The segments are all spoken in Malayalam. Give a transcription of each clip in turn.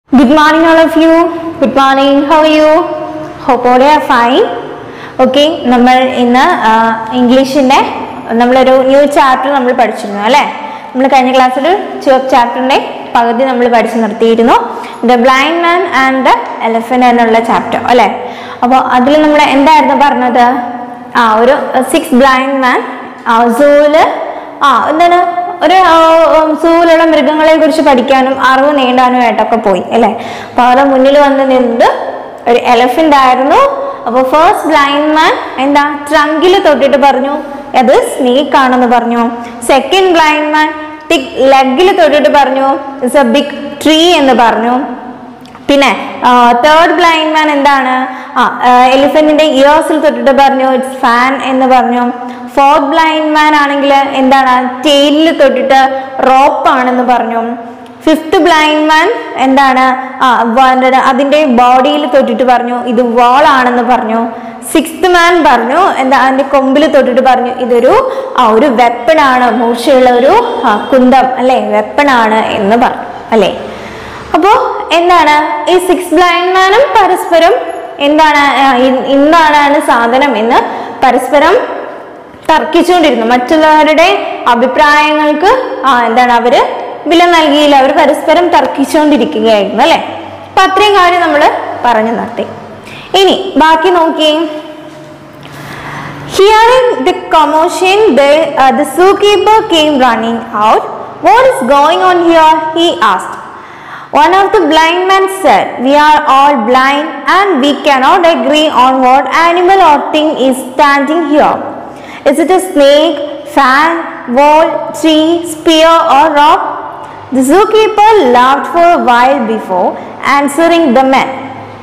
Good morning, all of you. Good morning. How are you? Hope all are fine. Okay നമ്മൾ ഇന്ന് ഇംഗ്ലീഷിൻ്റെ നമ്മളൊരു ന്യൂ ചാപ്റ്റർ നമ്മൾ പഠിച്ചിരുന്നു അല്ലേ നമ്മൾ കഴിഞ്ഞ ക്ലാസ്സിൽ ചാപ്റ്ററിൻ്റെ പകുതി നമ്മൾ പഠിച്ചു നിർത്തിയിരുന്നു the blind man and the elephant എന്നുള്ള ചാപ്റ്റർ അല്ലേ അപ്പോൾ അതിൽ നമ്മൾ എന്തായിരുന്നു പറഞ്ഞത് ആ ഒരു സിക്സ് ബ്ലൈൻഡ് മാൻ സൂവില് ആ എന്താണ് ഒരു സൂവിലുള്ള മൃഗങ്ങളെ കുറിച്ച് പഠിക്കാനും അറിവ് നേടാനുമായിട്ടൊക്കെ പോയി അല്ലേ അപ്പോൾ അവരുടെ മുന്നിൽ വന്ന് നിന്നത് ഒരു എലഫന്റ് ആയിരുന്നു അപ്പോൾ ഫസ്റ്റ് ബ്ലൈൻഡ് മാൻ എന്താ ട്രങ്കിൽ തൊട്ടിട്ട് പറഞ്ഞു അത് സ്നേക്ക് ആണെന്ന് പറഞ്ഞു സെക്കൻഡ് ബ്ലൈൻഡ് മാൻ ടിക് ലെഗിൽ തൊട്ടിട്ട് പറഞ്ഞു ഇറ്റ്സ് എ ബിഗ് ട്രീ എന്ന് പറഞ്ഞു പിന്നെ തേർഡ് ബ്ലൈൻഡ് മാൻ എന്താണ് ആ എലിഫന്റിന്റെ ഇയേഴ്സിൽ തൊട്ടിട്ട് പറഞ്ഞു ഇറ്റ്സ് ഫാൻ എന്ന് പറഞ്ഞു ഫോർത്ത് ബ്ലൈൻഡ് മാൻ ആണെങ്കിൽ എന്താണ് ടെയിലിൽ തൊട്ടിട്ട് റോപ്പ് ആണെന്ന് പറഞ്ഞു ഫിഫ്ത്ത് ബ്ലൈൻഡ് മാൻ എന്താണ് ആ വ- അതിന്റെ ബോഡിയിൽ തൊട്ടിട്ട് പറഞ്ഞു ഇത് വാൾ ആണെന്ന് പറഞ്ഞു സിക്സ്ത് മാൻ പറഞ്ഞു എന്താ അതിന്റെ കൊമ്പിൽ തൊട്ടിട്ട് പറഞ്ഞു ഇതൊരു ആ ഒരു വെപ്പൺ ആണ് മൂർച്ചയുള്ള ഒരു ആ, കുന്തം അല്ലെ വെപ്പൺ ആണ് എന്ന് പറഞ്ഞു അല്ലേ അപ്പോ എന്താണ് ഈ സിക്സ് ബ്ലൈൻഡ് മാനും പരസ്പരം എന്താണ് ആ, ഇ- ഇന്നാണ് സാധനം എന്ന് പരസ്പരം തർക്കിച്ചുകൊണ്ടിരുന്നു മറ്റുള്ളവരുടെ അഭിപ്രായങ്ങൾക്ക് ആ എന്താണ് അവര് വില നൽകിയില്ല അവർ പരസ്പരം തർക്കിച്ചുകൊണ്ടിരിക്കുകയായിരുന്നു അല്ലെ അപ്പൊ അത്രയും കാര്യം നമ്മൾ പറഞ്ഞു നിർത്തി ഇനി ബാക്കി നോക്കിയേ Hearing the commotion, the, uh, the zookeeper came running out. What is going on here? He asked. One of the blind men said, We are all blind and we cannot agree on what animal or thing is standing here. Is it a snake, fan, wall, tree, spear, or rock? The zookeeper laughed for a while before answering the men.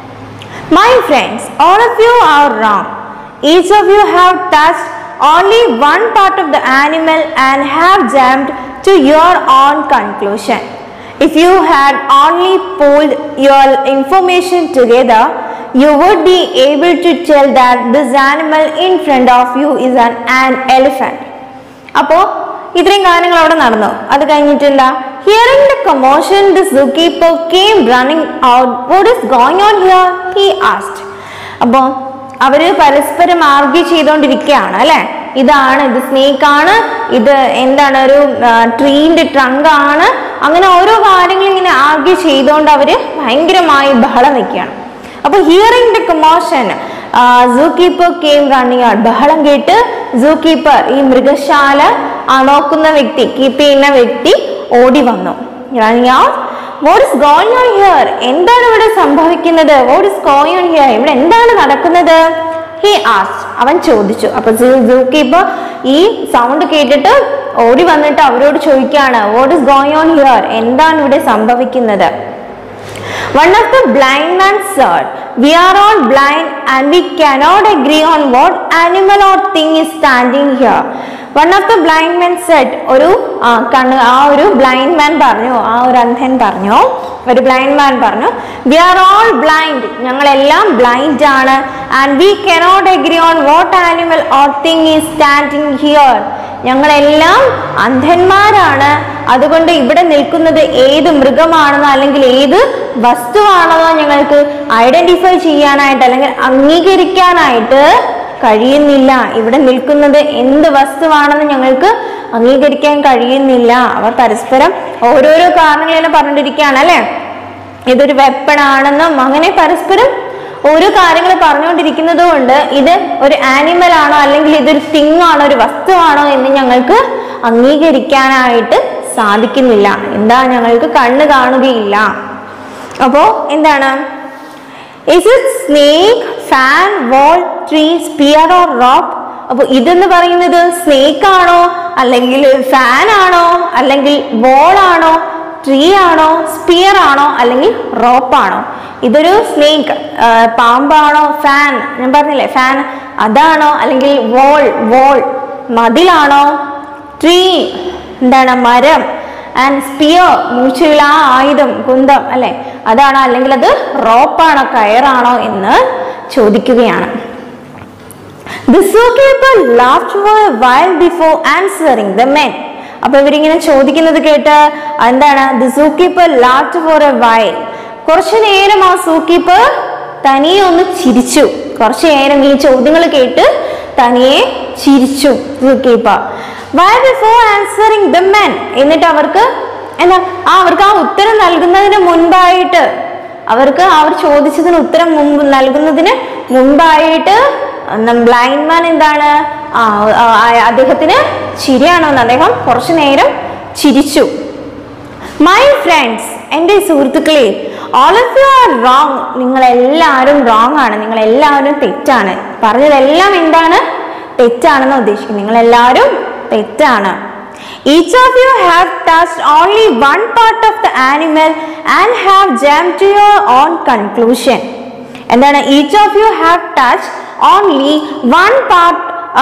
My friends, all of you are wrong. Each of you have touched only one part of the animal and have jumped to your own conclusion. If you had only pulled your information together, you would be able to tell that this animal in front of you is an, an elephant. അപ്പോ ഇത്രയും കാര്യങ്ങൾ അവിടെ നടന്നു അത് കഴിഞ്ഞിട്ട് എന്താ hearing the commotion the zookeeper came running out what is going on here he asked അപ്പോ അവര് പരസ്പരം ആർഗ്യ ചെയ്തുകൊണ്ടിരിക്കുകയാണ് അല്ലെ ഇതാണ് ഇത് സ്നേക്ക് ആണ് ഇത് എന്താണ് ഒരു ട്രീന്റെ ട്രങ്ക് ആണ് അങ്ങനെ ഓരോ കാര്യങ്ങളും ഇങ്ങനെ ആർഗ്യ ചെയ്തുകൊണ്ട് അവര് ഭയങ്കരമായി ബഹളം വെക്കുകയാണ് അപ്പൊ hearing the commotion zookeeper came running out ബഹളം കേട്ട് സൂ കീപ്പർ ഈ മൃഗശാല ആ നോക്കുന്ന വ്യക്തി കീപ്പ് ചെയ്യുന്ന വ്യക്തി ഓടി വന്നു running out what is going on here എന്താണ് ഇവിടെ സംഭവിക്കുന്നത് what is going on here ഇവിടെ എന്താണ് നടക്കുന്നത് ഹി ആസ്റ്റ് അവൻ ചോദിച്ചു അപ്പൊ സൂ കീപ്പർ ഈ സൗണ്ട് കേട്ടിട്ട് ഓടി വന്നിട്ട് അവരോട് ചോദിക്കുകയാണ് what is going on here എന്താണ് ഇവിടെ സംഭവിക്കുന്നത് One of the blind men said, We are all blind and we cannot agree on what animal or thing is standing here. One of the blind men said, ഒരു ആ, കണ്ണ് ആ ഒരു ബ്ലൈൻഡ് മാൻ പറഞ്ഞു ആ ഒരു അന്ധൻ പറഞ്ഞു ഒരു ബ്ലൈൻഡ് മാൻ പറഞ്ഞു വി ആർ ഓൾ ബ്ലൈൻഡ് ഞങ്ങളെല്ലാം ബ്ലൈൻഡ് ആണ് and we cannot agree on what animal or thing is standing here ഞങ്ങളെല്ലാം അന്ധന്മാരാണ് അതുകൊണ്ട് ഇവിടെ നിൽക്കുന്നത് ഏത് മൃഗമാണെന്നോ അല്ലെങ്കിൽ ഏത് വസ്തുവാണെന്നോ ഞങ്ങൾക്ക് ഐഡന്റിഫൈ ചെയ്യാനായിട്ട് അല്ലെങ്കിൽ അംഗീകരിക്കാനായിട്ട് കഴിയുന്നില്ല ഇവിടെ നിൽക്കുന്നത് എന്ത് വസ്തുവാണെന്ന് ഞങ്ങൾക്ക് അംഗീകരിക്കാൻ കഴിയുന്നില്ല അവർ പരസ്പരം ഓരോരോ കാരണങ്ങളെല്ലാം പറഞ്ഞിട്ടിരിക്കുകയാണ് അല്ലെ ഇതൊരു വെപ്പൺ ആണെന്നും അങ്ങനെ പരസ്പരം ഓരോ കാര്യങ്ങൾ പറഞ്ഞുകൊണ്ടിരിക്കുന്നത് കൊണ്ട് ഇത് ഒരു ആനിമൽ ആണോ അല്ലെങ്കിൽ ഇതൊരു തിങ് ആണോ ഒരു വസ്തുവാണോ എന്ന് ഞങ്ങൾക്ക് അംഗീകരിക്കാനായിട്ട് സാധിക്കുന്നില്ല എന്താ ഞങ്ങൾക്ക് കണ്ണ് കാണുകയില്ല അപ്പോ എന്താണ് is it snake fan wall tree spear or rock അപ്പൊ ഇതെന്ന് പറയുന്നത് സ്നേക്ക് ആണോ അല്ലെങ്കിൽ ഫാൻ ആണോ അല്ലെങ്കിൽ വോൾ ആണോ ട്രീ ആണോ സ്പിയർ ആണോ അല്ലെങ്കിൽ റോപ്പ് ആണോ ഇതൊരു സ്നേക്ക് പാമ്പാണോ ഫാൻ ഞാൻ പറഞ്ഞില്ലേ ഫാൻ അതാണോ അല്ലെങ്കിൽ വോൾ വോൾ മതിലാണോ ട്രീ എന്താണ് മരം ആൻഡ് സ്പിയർ മൂർച്ചയുള്ള ആ ആയുധം കുന്തം അല്ലെ അതാണോ അല്ലെങ്കിൽ അത് റോപ്പാണോ കയറാണോ എന്ന് ചോദിക്കുകയാണ് The zookeeper laughed for a while before answering the men. അപ്പൊ ഇവരിങ്ങനെ ചോദിക്കുന്നത് കേട്ട് എന്താണ് the zookeeper laughed for a while കുറച്ചു നേരം ആ സൂക്കീപ്പർ തനിയെ ഒന്ന് ചിരിച്ചു കുറച്ചു നേരം ഈ ചോദ്യങ്ങൾ കേട്ട് തനിയെ ചിരിച്ചു zookeeper while before answering the men എന്നിട്ട് അവർക്ക് എന്താ ആ അവർക്ക് ആ ഉത്തരം നൽകുന്നതിന് മുൻപായിട്ട് അവർക്ക് അവർ ചോദിച്ചതിന് ഉത്തരം മുമ്പ് നൽകുന്നതിന് മുമ്പായിട്ട് ബ്ലൈൻഡ് മാൻ എന്താണ് ആ ആ, ആ, അദ്ദേഹത്തിന് ചിരിയാണോന്ന് അദ്ദേഹം കുറച്ചു നേരം ചിരിച്ചു മൈ ഫ്രണ്ട്സ് എൻ്റെ സുഹൃത്തുക്കളെ all of you are wrong നിങ്ങൾ എല്ലാവരും റോങ് ആണ് നിങ്ങൾ എല്ലാവരും തെറ്റാണ് പറഞ്ഞതെല്ലാം എന്താണ് തെറ്റാണെന്ന് ഉദ്ദേശിക്കുന്നത് നിങ്ങൾ എല്ലാവരും തെറ്റാണ് each of you have touched only one part of the animal and have jumped to your own conclusion എന്താണ് each of you have touch only one part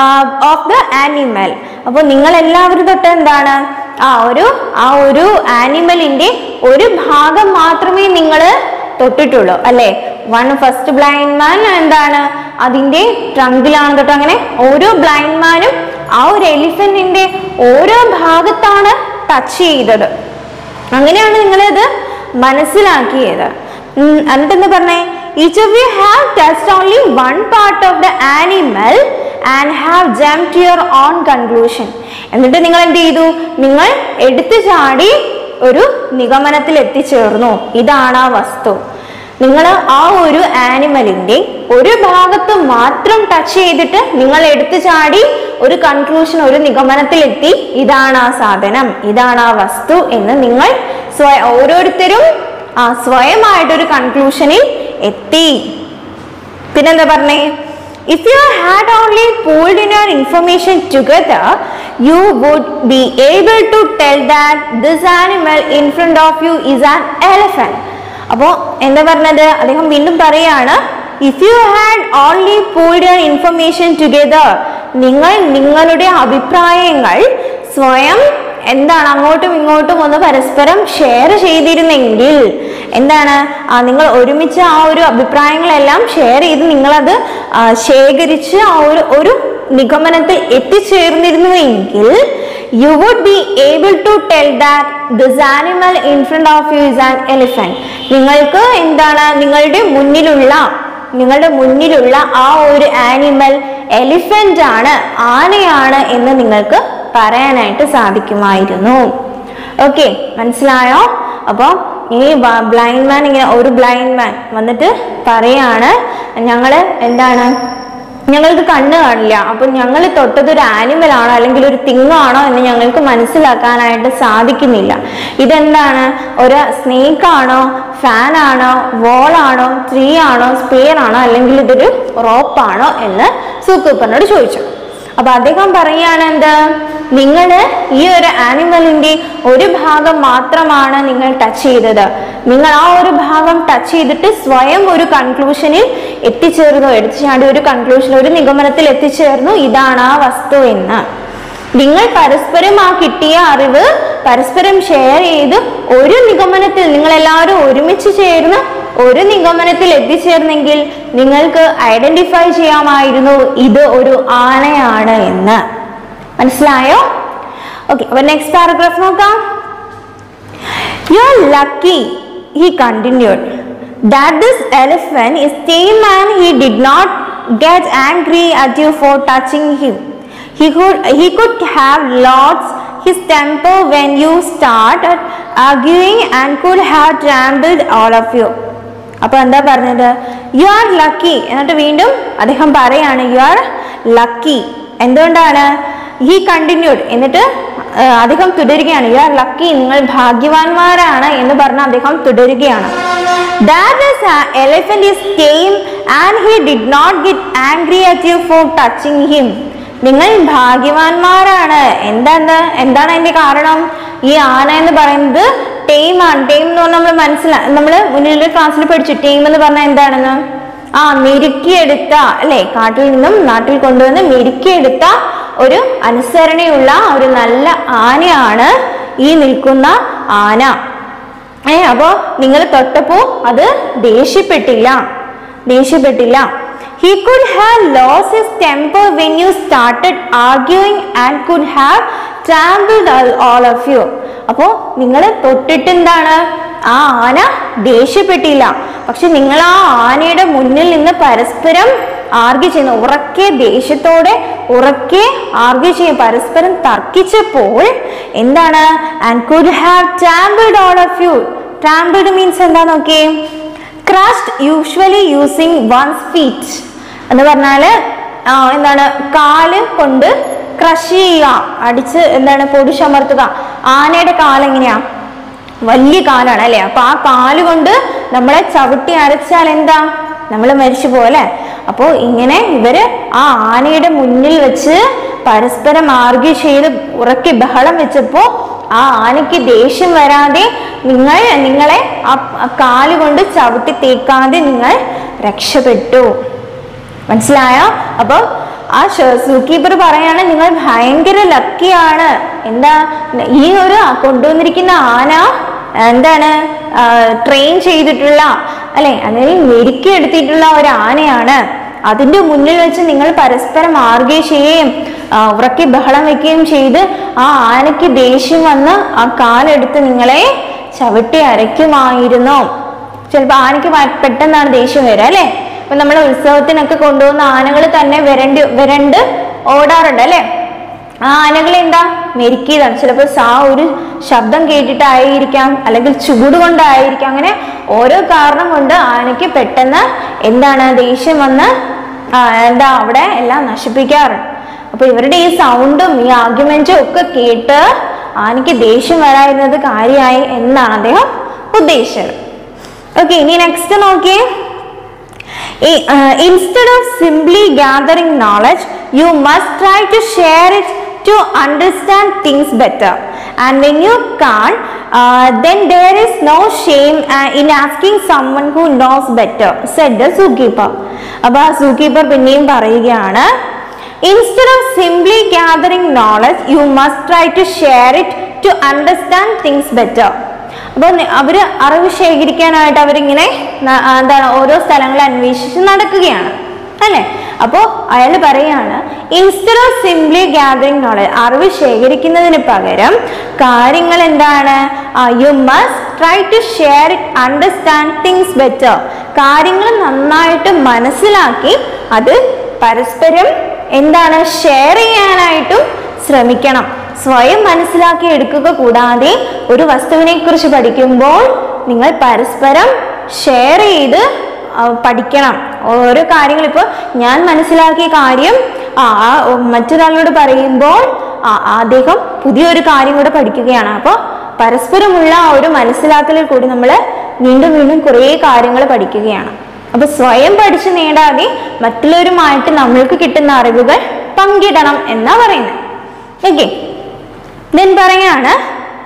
of the animal അപ്പോൾ നിങ്ങൾ എല്ലാവരും തൊട്ട് എന്താണ് ആ ഒരു ആ ഒരു ആനിമലിന്റെ ഒരു ഭാഗം മാത്രമേ നിങ്ങൾ തൊട്ടിട്ടുള്ളൂ അല്ലെ വൺ ഫസ്റ്റ് ബ്ലൈൻഡ് മാൻ എന്താണ് അതിന്റെ ട്രങ്കിലാണ് തൊട്ട് അങ്ങനെ ഓരോ ബ്ലൈൻഡ് മാനും ആ ഒരു എലിഫന്റിന്റെ ഓരോ ഭാഗത്താണ് ടച്ച് ചെയ്തത് അങ്ങനെയാണ് നിങ്ങളിത് മനസ്സിലാക്കിയത് ഉം, എന്നിട്ട് എന്താ പറഞ്ഞേ each of you have touched only one part of the animal and have jumped to your own conclusion എന്നിട്ട് നിങ്ങൾ എന്ത് ചെയ്തു നിങ്ങൾ എടുത്തു ചാടി ഒരു നിഗമനത്തിൽ എത്തിച്ചേർന്നു ഇതാണ് ആ വസ്തു നിങ്ങൾ ആ ഒരു ആനിമലിന്റെ ഒരു ഭാഗത്ത് മാത്രം ടച്ച് ചെയ്തിട്ട് നിങ്ങൾ എടുത്തു ചാടി ഒരു കൺക്ലൂഷൻ ഒരു നിഗമനത്തിൽ എത്തി ഇതാണ് ആ സാധനം ഇതാണ് ആ വസ്തു എന്ന് നിങ്ങൾ സ്വയ ഓരോരുത്തരും ആ സ്വയമായിട്ടൊരു കൺക്ലൂഷനിൽ എത്തി പിന്നെന്താ പറഞ്ഞേ if you had only pooled in your information together you would be able to tell that this animal in front of you is an elephant അപ്പോൾ എന്താ പറഞ്ഞത് അദ്ദേഹം വീണ്ടും പറയാണ് if you had only pooled your information together നിങ്ങൾ നിങ്ങളുടെ അഭിപ്രായങ്ങൾ സ്വയം എന്താണ് അങ്ങോട്ടും ഇങ്ങോട്ടും ഒന്ന് പരസ്പരം ഷെയർ ചെയ്തിരുന്നെങ്കിൽ എന്താണ് ആ, നിങ്ങൾ ഒരുമിച്ച് ആ ഒരു അഭിപ്രായങ്ങളെല്ലാം ഷെയർ ചെയ്ത് നിങ്ങളത് ആ, ശേഖരിച്ച് ആ ഒരു ഒരു നിഗമനത്തിൽ എത്തിച്ചേർന്നിരുന്നുവെങ്കിൽ you would be able to tell that this animal in front of you is an elephant നിങ്ങൾക്ക് എന്താണ് നിങ്ങളുടെ മുന്നിലുള്ള നിങ്ങളുടെ മുന്നിലുള്ള ആ ഒരു ആനിമൽ എലിഫന്റ് ആണ് ആനയാണ് എന്ന് നിങ്ങൾക്ക് പറയാനായിട്ട് സാധിക്കുമായിരുന്നു ഓക്കെ മനസ്സിലായോ അപ്പോൾ ഈ ബ്ലൈൻഡ് മാൻ ഇങ്ങനെ ഒരു ബ്ലൈൻഡ് മാൻ വന്നിട്ട് പറയാണ് ഞങ്ങൾ എന്താണ് ഞങ്ങൾക്ക് കണ്ണ് കാണില്ല അപ്പം ഞങ്ങൾ തൊട്ടത് ഒരു ആനിമൽ ആണോ അല്ലെങ്കിൽ ഒരു തിങ്ങാണോ എന്ന് ഞങ്ങൾക്ക് മനസ്സിലാക്കാനായിട്ട് സാധിക്കുന്നില്ല ഇതെന്താണ് ഒരു സ്നേക്ക് ആണോ ഫാൻ ആണോ വോൾ ആണോ ട്രീ ആണോ സ്പെയർ ആണോ അല്ലെങ്കിൽ ഇതൊരു റോപ്പാണോ എന്ന് സൂക്കൂപ്പറിനോട് ചോദിച്ചു അപ്പൊ അദ്ദേഹം പറയാണ് എന്ത് നിങ്ങൾ ഈ ഒരു ആനിമലിന്റെ ഒരു ഭാഗം മാത്രമാണ് നിങ്ങൾ ടച്ച് ചെയ്തത് നിങ്ങൾ ആ ഒരു ഭാഗം ടച്ച് ചെയ്തിട്ട് സ്വയം ഒരു കൺക്ലൂഷനിൽ എത്തിച്ചേർന്നു എടുത്തുചാടി ഒരു കൺക്ലൂഷൻ ഒരു നിഗമനത്തിൽ എത്തിച്ചേർന്നു ഇതാണ് ആ വസ്തു എന്ന് നിങ്ങൾ പരസ്പരം ആ കിട്ടിയ അറിവ് പരസ്പരം ഷെയർ ചെയ്ത് ഒരു നിഗമനത്തിൽ നിങ്ങൾ എല്ലാവരും ഒരുമിച്ച് ചേർന്ന് ഒരു നിഗമനത്തിൽ എത്തിച്ചേർന്നെങ്കിൽ നിങ്ങൾക്ക് ഐഡന്റിഫൈ ചെയ്യാമായിരുന്നു ഇത് ഒരു ആനയാണ് എന്ന് മനസ്സിലായോ ഓക്കെ അപ്പൊ നെക്സ്റ്റ് പാരഗ്രാഫ് നോക്കാം you are lucky he continued that this elephant is tame and he did not get angry at you for touching him. He could, he could have lost his temper when you started arguing and could have trampled all of you. അപ്പൊ എന്താ പറഞ്ഞത് യു ആർ ലക്കി എന്നിട്ട് വീണ്ടും അദ്ദേഹം പറയാണ് യു ആർ ലക്കി എന്തുകൊണ്ടാണ് ഹി കണ്ടിന്യൂഡ് എന്നിട്ട് ആ, അദ്ദേഹം തുടരുകയാണ് യു ആർ ലക്കി നിങ്ങൾ ഭാഗ്യവാന്മാരാണ് എന്ന് പറഞ്ഞ് അദ്ദേഹം തുടരുകയാണ് That is uh, elephant is tame and he did not get angry at you for touching him. നിങ്ങൾ ഭാഗ്യവാന്മാരാണ് എന്താണ് എന്താണ് അതിന്റെ കാരണം ഈ ആന എന്ന് പറയുന്നത് ടൈം ആണ് ടൈം എന്ന് പറഞ്ഞാൽ നമ്മൾ മനസ്സിലാ നമ്മൾ മുന്നിലൊരു ക്ലാസ്സിൽ പഠിച്ചു ടൈം എന്ന് പറഞ്ഞാൽ എന്താണെന്ന് ആ മെരുക്കിയെടുത്ത അല്ലെ കാട്ടിൽ നിന്നും നാട്ടിൽ കൊണ്ടുവന്ന് മെരുക്കിയെടുത്ത ഒരു അനുസരണയുള്ള ഒരു നല്ല ആനയാണ് ഈ നിൽക്കുന്ന ആന ഏ അപ്പോ നിങ്ങൾ തൊട്ടപ്പോ അത് ദേഷ്യപ്പെട്ടില്ല ദേഷ്യപ്പെട്ടില്ല he could have lost his temper when you started arguing and could have trampled all of you അപ്പോ നിങ്ങൾ തൊട്ടിട്ട് എന്താണ് ആ ആന ദേഷ്യപ്പെട്ടില്ല പക്ഷെ നിങ്ങൾ ആ ആനയുടെ മുന്നിൽ നിന്ന് പരസ്പരം ആർഗ്യ ചെയ്യുന്നു ഉറക്കെ ദേഷ്യത്തോടെ ഉറക്കെ ആർഗ്യ ചെയ്യും പരസ്പരം തർക്കിച്ചപ്പോൾ എന്താണ് and could have trampled all of you trampled means എന്താ നോക്കിയേ crushed usually using one's feet എന്ന് പറഞ്ഞാൽ എന്താണ് കാല് കൊണ്ട് ക്രഷ് ചെയ്യുക അടിച്ച് എന്താണ് പൊടിച്ചമർത്തുക ആനയുടെ കാലെങ്ങനെയാ വലിയ കാലാണ് അല്ലെ അപ്പൊ ആ കാല് കൊണ്ട് നമ്മളെ ചവിട്ടി അരച്ചാൽ എന്താ നമ്മൾ മരിച്ചു പോലെ അപ്പോൾ ഇങ്ങനെ ഇവര് ആ ആനയുടെ മുന്നിൽ വെച്ച് പരസ്പരം ആർഗ്യ ചെയ്ത് ഉറക്കി ബഹളം വെച്ചപ്പോ ആ ആനയ്ക്ക് ദേഷ്യം വരാതെ നിങ്ങൾ നിങ്ങളെ ആ ആ കാല് കൊണ്ട് ചവിട്ടി തേക്കാതെ നിങ്ങൾ രക്ഷപ്പെട്ടു മനസ്സിലായോ അപ്പൊ ആ സൂ കീപ്പർ പറയാണ് നിങ്ങൾ ഭയങ്കര ലക്കിയാണ് എന്താ ഈ ഒരു കൊണ്ടുവന്നിരിക്കുന്ന ആന എന്താണ് ട്രെയിൻ ചെയ്തിട്ടുള്ള അല്ലെ അല്ലെങ്കിൽ മെരുക്കിയെടുത്തിട്ടുള്ള ഒരു ആനയാണ് അതിന്റെ മുന്നിൽ വെച്ച് നിങ്ങൾ പരസ്പരം ആർഗ്യ ചെയ്യുകയും ആ, ഉറക്കെ ബഹളം വെക്കുകയും ചെയ്ത് ആ ആനയ്ക്ക് ദേഷ്യം വന്ന് ആ കാലെടുത്ത് നിങ്ങളെ ചവിട്ടി അരയ്ക്കുമായിരുന്നു ചിലപ്പോൾ ആനയ്ക്ക് വ- പെട്ടെന്നാണ് ദേഷ്യം വരിക അല്ലേ ഇപ്പൊ നമ്മൾ ഉത്സവത്തിനൊക്കെ കൊണ്ടുപോകുന്ന ആനകൾ തന്നെ വരണ്ട് വരണ്ട് ഓടാറുണ്ട് അല്ലേ ആ ആനകൾ എന്താ മെരുക്കിയതാണ് ചിലപ്പോൾ സാ ഒരു ശബ്ദം കേട്ടിട്ടായിരിക്കാം അല്ലെങ്കിൽ ചൂട് കൊണ്ടായിരിക്കാം അങ്ങനെ ഓരോ കാരണം കൊണ്ട് ആനയ്ക്ക് പെട്ടെന്ന് എന്താണ് ദേഷ്യം വന്ന് ആ, എന്താ അവിടെ എല്ലാം നശിപ്പിക്കാറുണ്ട് അപ്പൊ ഇവരുടെ ഈ സൗണ്ടും ഈ ആർഗ്യുമെന്റും ഒക്കെ കേട്ട് ആനയ്ക്ക് ദേഷ്യം വരായിരുന്നത് കാര്യമായി എന്നാണ് അദ്ദേഹം ഉദ്ദേശിച്ചത് ഓക്കെ ഇനി നെക്സ്റ്റ് നോക്കിയേ instead of simply gathering knowledge you must try to share it to understand things better and when you can't uh, then there is no shame uh, in asking someone who knows better said the zookeeper അപ്പൊ ആ zookeeper പിന്നെയും പറയുകയാണ് instead of simply gathering knowledge you must try to share it to understand things better അപ്പോൾ അവര് അറിവ് ശേഖരിക്കാനായിട്ട് അവരിങ്ങനെ ന- ആ, എന്താണ് ഓരോ സ്ഥലങ്ങൾ അന്വേഷിച്ച് നടക്കുകയാണ് അല്ലെ അപ്പോൾ അയാൾ പറയാണ് instead of simply gathering knowledge അറിവ് ശേഖരിക്കുന്നതിന് പകരം കാര്യങ്ങൾ എന്താണ് you must try to share it understand things better കാര്യങ്ങൾ നന്നായിട്ട് മനസ്സിലാക്കി അത് പരസ്പരം എന്താണ് ഷെയർ ചെയ്യാനായിട്ടും ശ്രമിക്കണം സ്വയം മനസ്സിലാക്കി എടുക്കുക കൂടാതെ ഒരു വസ്തുവിനെ കുറിച്ച് പഠിക്കുമ്പോൾ നിങ്ങൾ പരസ്പരം ഷെയർ ചെയ്ത് ആ, പഠിക്കണം ഓരോ കാര്യങ്ങൾ ഇപ്പോൾ ഞാൻ മനസ്സിലാക്കിയ കാര്യം ആ ആ, മറ്റൊരാളോട് പറയുമ്പോൾ ആ അദ്ദേഹം പുതിയൊരു കാര്യം കൂടെ പഠിക്കുകയാണ് അപ്പോൾ പരസ്പരമുള്ള ആ ഒരു മനസ്സിലാക്കലിൽ കൂടി നമ്മൾ വീണ്ടും വീണ്ടും കുറേ കാര്യങ്ങൾ പഠിക്കുകയാണ് അപ്പൊ സ്വയം പഠിച്ചു നേടാതെ മറ്റുള്ളവരുമായിട്ട് നമ്മൾക്ക് കിട്ടുന്ന അറിവുകൾ പങ്കിടണം എന്നാ പറയുന്നത് ഓക്കെ ദെൻ പറയാണ്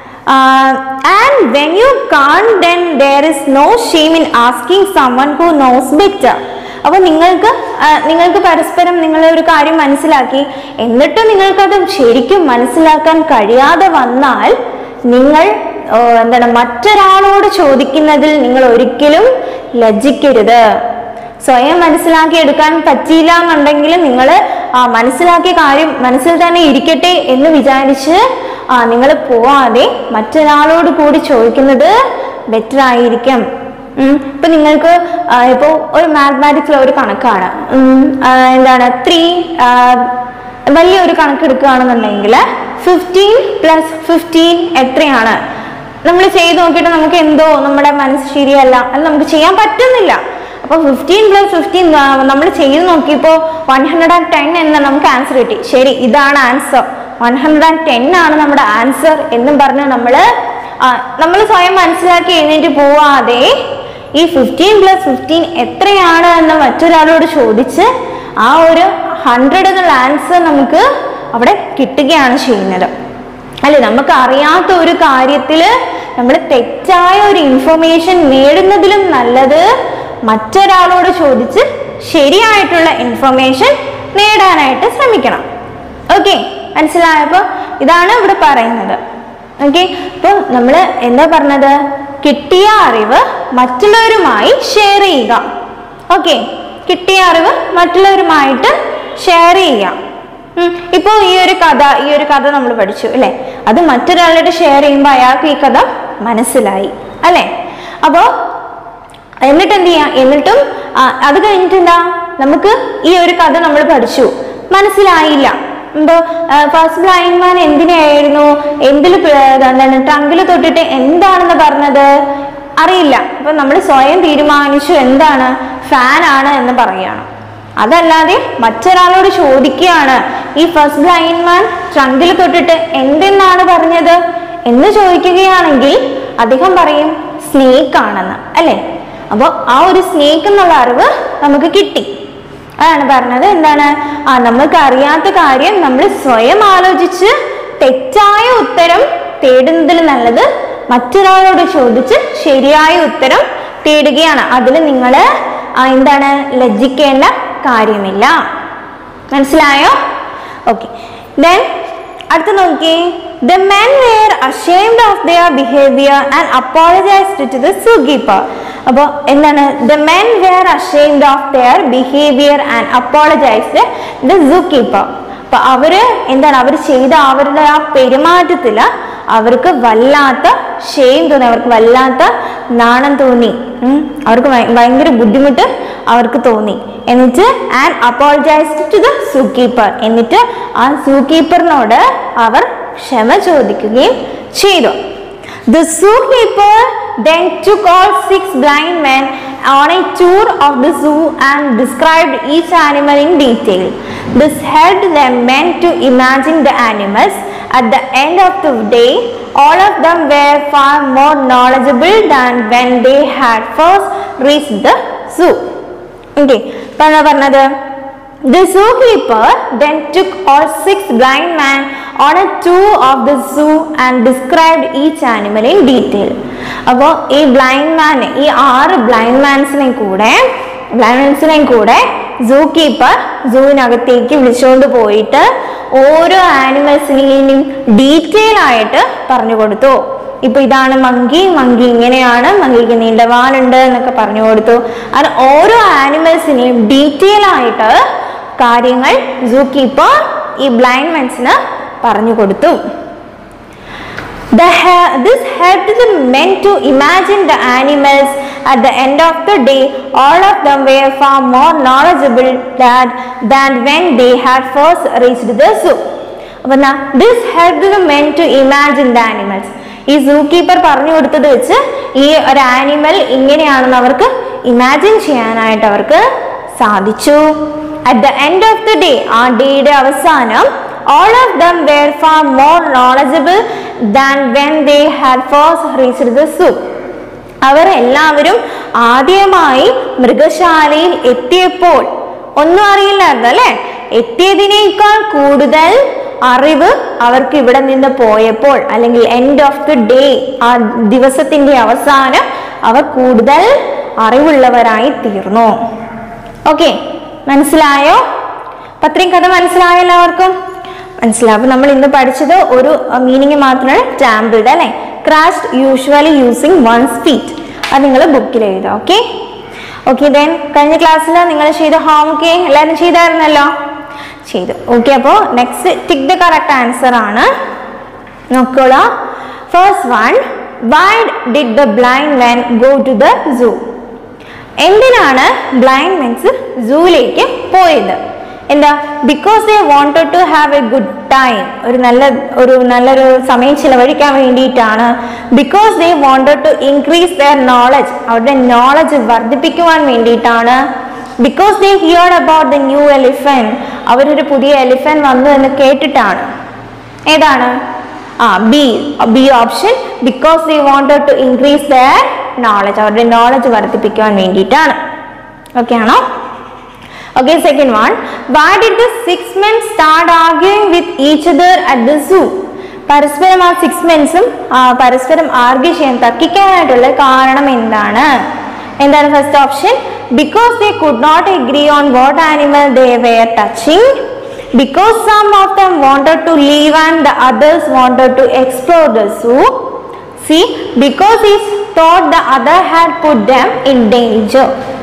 and when you can't then there is no shame in asking someone who knows better അപ്പോൾ നിങ്ങൾക്ക് ആ, നിങ്ങൾക്ക് പരസ്പരം നിങ്ങൾ ഒരു കാര്യം മനസ്സിലാക്കി എന്നിട്ട് നിങ്ങൾക്കത് ശരിക്കും മനസ്സിലാക്കാൻ കഴിയാതെ വന്നാൽ നിങ്ങൾ ഓ, എന്താണ് മറ്റൊരാളോട് ചോദിക്കുന്നതിൽ നിങ്ങൾ ഒരിക്കലും ലജ്ജിക്കരുത് സ്വയം മനസ്സിലാക്കി എടുക്കാൻ പറ്റിയില്ല എന്നുണ്ടെങ്കിൽ നിങ്ങൾ മനസ്സിലാക്കിയ കാര്യം മനസ്സിൽ തന്നെ ഇരിക്കട്ടെ എന്ന് വിചാരിച്ച് നിങ്ങൾ പോവാതെ മറ്റൊരാളോട് കൂടി ചോദിക്കുന്നത് ബെറ്റർ ആയിരിക്കും ഉം. ഇപ്പൊ നിങ്ങൾക്ക് ആ, ഇപ്പൊ ഒരു മാത്തമാറ്റിക്സിലെ ഒരു കണക്കാണ് ഉം, ആ, എന്താണ് ത്രീ വലിയൊരു കണക്ക് എടുക്കുകയാണെന്നുണ്ടെങ്കിൽ ഫിഫ്റ്റീൻ പ്ലസ് ഫിഫ്റ്റീൻ എത്രയാണ് നമ്മൾ ചെയ്ത് നോക്കിയിട്ട് നമുക്ക് എന്തോ നമ്മുടെ മനസ്സ് ശരിയല്ല അത് നമുക്ക് ചെയ്യാൻ പറ്റുന്നില്ല അപ്പൊ ഫിഫ്റ്റീൻ പ്ലസ് ഫിഫ്റ്റീൻ നമ്മൾ ചെയ്ത് നോക്കിയപ്പോൾ വൺ ഹൺഡ്രഡ് ആൻഡ് ടെൻ എന്ന് നമുക്ക് ആൻസർ കിട്ടി ശരി ഇതാണ് answer one hundred and ten ആണ് നമ്മുടെ ആൻസർ എന്നും പറഞ്ഞ് നമ്മൾ നമ്മൾ സ്വയം മനസ്സിലാക്കി എഴുന്നേറ്റ് പോവാതെ ഈ ഫിഫ്റ്റീൻ പ്ലസ് ഫിഫ്റ്റീൻ എത്രയാണ് എന്ന് മറ്റൊരാളോട് ചോദിച്ച് ആ ഒരു ഹൺഡ്രഡ് എന്നുള്ള ആൻസർ നമുക്ക് അവിടെ കിട്ടുകയാണ് ചെയ്യുന്നത് അല്ലെ നമുക്ക് അറിയാത്ത ഒരു കാര്യത്തിൽ നമ്മൾ തെറ്റായ ഒരു ഇൻഫർമേഷൻ നേടുന്നതിലും നല്ലത് മറ്റൊരാളോട് ചോദിച്ച് ശരിയായിട്ടുള്ള ഇൻഫർമേഷൻ നേടാനായിട്ട് ശ്രമിക്കണം ഓക്കെ മനസ്സിലായപ്പോൾ ഇതാണ് ഇവിടെ പറയുന്നത് ഓക്കെ അപ്പോൾ നമ്മൾ എന്താ പറഞ്ഞത് കിട്ടിയ അറിവ് മറ്റുള്ളവരുമായി ഷെയർ ചെയ്യുക ഓക്കെ കിട്ടിയ അറിവ് മറ്റുള്ളവരുമായിട്ട് ഷെയർ ചെയ്യുക ഉം. ഇപ്പൊ ഈ ഒരു കഥ ഈ ഒരു കഥ നമ്മൾ പഠിച്ചു അല്ലെ അത് മറ്റൊരാളോട് ഷെയർ ചെയ്യുമ്പോൾ അയാൾക്ക് ഈ കഥ മനസ്സിലായി അല്ലെ അപ്പോൾ എന്നിട്ട് എന്ത് ചെയ്യാം എന്നിട്ടും ആ, അത് കഴിഞ്ഞിട്ട് എന്താ നമുക്ക് ഈ ഒരു കഥ നമ്മൾ പഠിച്ചു മനസ്സിലായില്ല എന്തോ ഫസ്റ്റ് ബ്ലൈൻഡ് മാൻ എന്തിനായിരുന്നു എന്തിൽ എന്താണ് ട്രങ്കിൽ തൊട്ടിട്ട് എന്താണെന്ന് പറഞ്ഞത് അറിയില്ല അപ്പൊ നമ്മൾ സ്വയം തീരുമാനിച്ചു എന്താണ് ഫാൻ ആണ് എന്ന് പറയുകയാണ് അതല്ലാതെ മറ്റൊരാളോട് ചോദിക്കുകയാണ് ഈ ഫസ്റ്റ് ബ്ലൈൻഡ് മാൻ ട്രങ്കിൽ തൊട്ടിട്ട് എന്തെന്നാണ് പറഞ്ഞത് എന്ന് ചോദിക്കുകയാണെങ്കിൽ അദ്ദേഹം പറയും സ്നേക്ക് ആണെന്ന് അല്ലേ അപ്പോൾ ആ ഒരു സ്നേക്ക് എന്നുള്ള അറിവ് നമുക്ക് കിട്ടി അതാണ് പറഞ്ഞത് എന്താണ് ആ നമുക്ക് അറിയാത്ത കാര്യം നമ്മൾ സ്വയം ആലോചിച്ച് തെറ്റായ ഉത്തരം തേടുന്നതിൽ നല്ലത് മറ്റൊരാളോട് ചോദിച്ച് ശരിയായ ഉത്തരം തേടുകയാണ് അതിൽ നിങ്ങൾ എന്താണ് ലജ്ജിക്കേണ്ട കാര്യമില്ല മനസ്സിലായോ ഓക്കെ ദെൻ അടുത്ത് നോക്കി the men were ashamed of their behaviour and apologised to the zookeeper അപ്പോൾ എന്താണ് the men were ashamed of their behaviour and apologised the zookeeper അപ്പൊ അവര് എന്താണ് അവർ ചെയ്ത അവരുടെ ആ പെരുമാറ്റത്തില് അവർക്ക് വല്ലാത്ത ഷെയിം തോന്നി അവർക്ക് വല്ലാത്ത നാണം തോന്നി ഉം. അവർക്ക് ഭയ- ഭയങ്കര ബുദ്ധിമുട്ട് അവർക്ക് തോന്നി എന്നിട്ട് and apologised to the zookeeper എന്നിട്ട് ആ സൂ കീപ്പറിനോട് അവർ ക്ഷമ ചോദിക്കുകയും ചെയ്തു The zookeeper then took all six blind men on a tour of the zoo and described each animal in detail. This helped the men to imagine the animals. At the end of the day, all of them were far more knowledgeable than when they had first reached the zoo. Okay, പറഞ്ഞ പറഞ്ഞത് The zookeeper then took all six blind men on a tour of the zoo and described each animal in detail. അപ്പോൾ ഈ ബ്ലൈൻഡ് മാൻ ഈ ആറ് ബ്ലൈൻഡ് മാൻസിനെയും കൂടെ ബ്ലൈൻഡ് മാൻസിനെയും കൂടെ സൂ കീപ്പർ സൂവിനകത്തേക്ക് വിളിച്ചുകൊണ്ട് പോയിട്ട് ഓരോ ആനിമൽസിനെയും ഡീറ്റെയിൽ ആയിട്ട് പറഞ്ഞു കൊടുത്തു ഇപ്പൊ ഇതാണ് മങ്കി മങ്കി ഇങ്ങനെയാണ് മങ്കിക്ക് നീണ്ട വാലുണ്ട് എന്നൊക്കെ പറഞ്ഞു കൊടുത്തു അങ്ങനെ ഓരോ ആനിമൽസിനെയും ഡീറ്റെയിൽ ആയിട്ട് കാര്യങ്ങൾ സൂ കീപ്പർ ഈ ബ്ലൈൻഡ് മെൻസിന് പറഞ്ഞു കൊടുത്തു The he- this helped the men to imagine the animals at the end of the day. All of them were far more knowledgeable than, than when they had first reached the zoo. അപ്പൊ എന്നാ this help the men to imagine the animals ഈ സൂ കീപ്പർ പറഞ്ഞു കൊടുത്തത് വെച്ച് ഈ ഒരു ആനിമൽ ഇങ്ങനെയാണെന്ന് അവർക്ക് ഇമാജിൻ ചെയ്യാനായിട്ട് അവർക്ക് സാധിച്ചു at the end of the day ആ ഡേയുടെ അവസാനം all of them were far more knowledgeable than when they had first reached the zoo. അവർ എല്ലാവരും ആദ്യമായി മൃഗശാലയിൽ എത്തിയപ്പോൾ ഒന്നും അറിയില്ലായിരുന്നു അല്ലെ എത്തിയതിനേക്കാൾ കൂടുതൽ അറിവ് അവർക്ക് ഇവിടെ നിന്ന് പോയപ്പോൾ അല്ലെങ്കിൽ എൻഡ് ഓഫ് ദി ഡേ ആ ദിവസത്തിന്റെ അവസാനം അവർ കൂടുതൽ അറിവുള്ളവരായി തീർന്നു ഓക്കെ മനസ്സിലായോ അപ്പൊ അത്രയും കഥ മനസ്സിലായോ എല്ലാവർക്കും മനസ്സിലാവും അപ്പൊ നമ്മൾ ഇന്ന് പഠിച്ചത് ഒരു മീനിങ് മാത്രമാണ് ടാമ്പിൾഡ് അല്ലെ crushed usually using one's feet അത് നിങ്ങൾ ബുക്കിൽ എഴുതുക ഓക്കെ ഓക്കെ ദെൻ കഴിഞ്ഞ ക്ലാസ്സിൽ നിങ്ങൾ ചെയ്ത ഹോം ഒക്കെ എല്ലാവരും ചെയ്തായിരുന്നല്ലോ ചെയ്തു ഓക്കെ അപ്പോൾ next tick the correct answer ആണ് നോക്കോളൂ first one why did the blind man go to the zoo എന്തിനാണ് ബ്ലൈൻഡ് മെൻസ് സൂയിലേക്ക് പോയത് എന്താ because they wanted to have a good time ഒരു നല്ല ഒരു നല്ലൊരു സമയം ചിലവഴിക്കാൻ വേണ്ടിയിട്ടാണ് because they wanted to increase their knowledge അവരുടെ നോളജ് വർദ്ധിപ്പിക്കുവാൻ വേണ്ടിയിട്ടാണ് because they heard about the new elephant അവരൊരു പുതിയ എലിഫൻ വന്നു എന്ന് കേട്ടിട്ടാണ് ഏതാണ് ആ B B option because they wanted to increase their knowledge അവരുടെ നോളജ് വർദ്ധിപ്പിക്കുവാൻ വേണ്ടിയിട്ടാണ് ഓക്കെ ആണോ okay second one why did the six men start arguing with each other at the zoo പരസ്പരം ആ സിക്സ് മെൻസും പരസ്പരം ആർഗ്യൂ ചെയ്യാൻ തർക്കിക്കാനായിട്ടുള്ള കാരണം എന്താണ് എന്താണ് first option because they could not agree on what animal they were touching because some of them wanted to leave and the others wanted to explore the zoo. See, because he thought the other had put them in danger.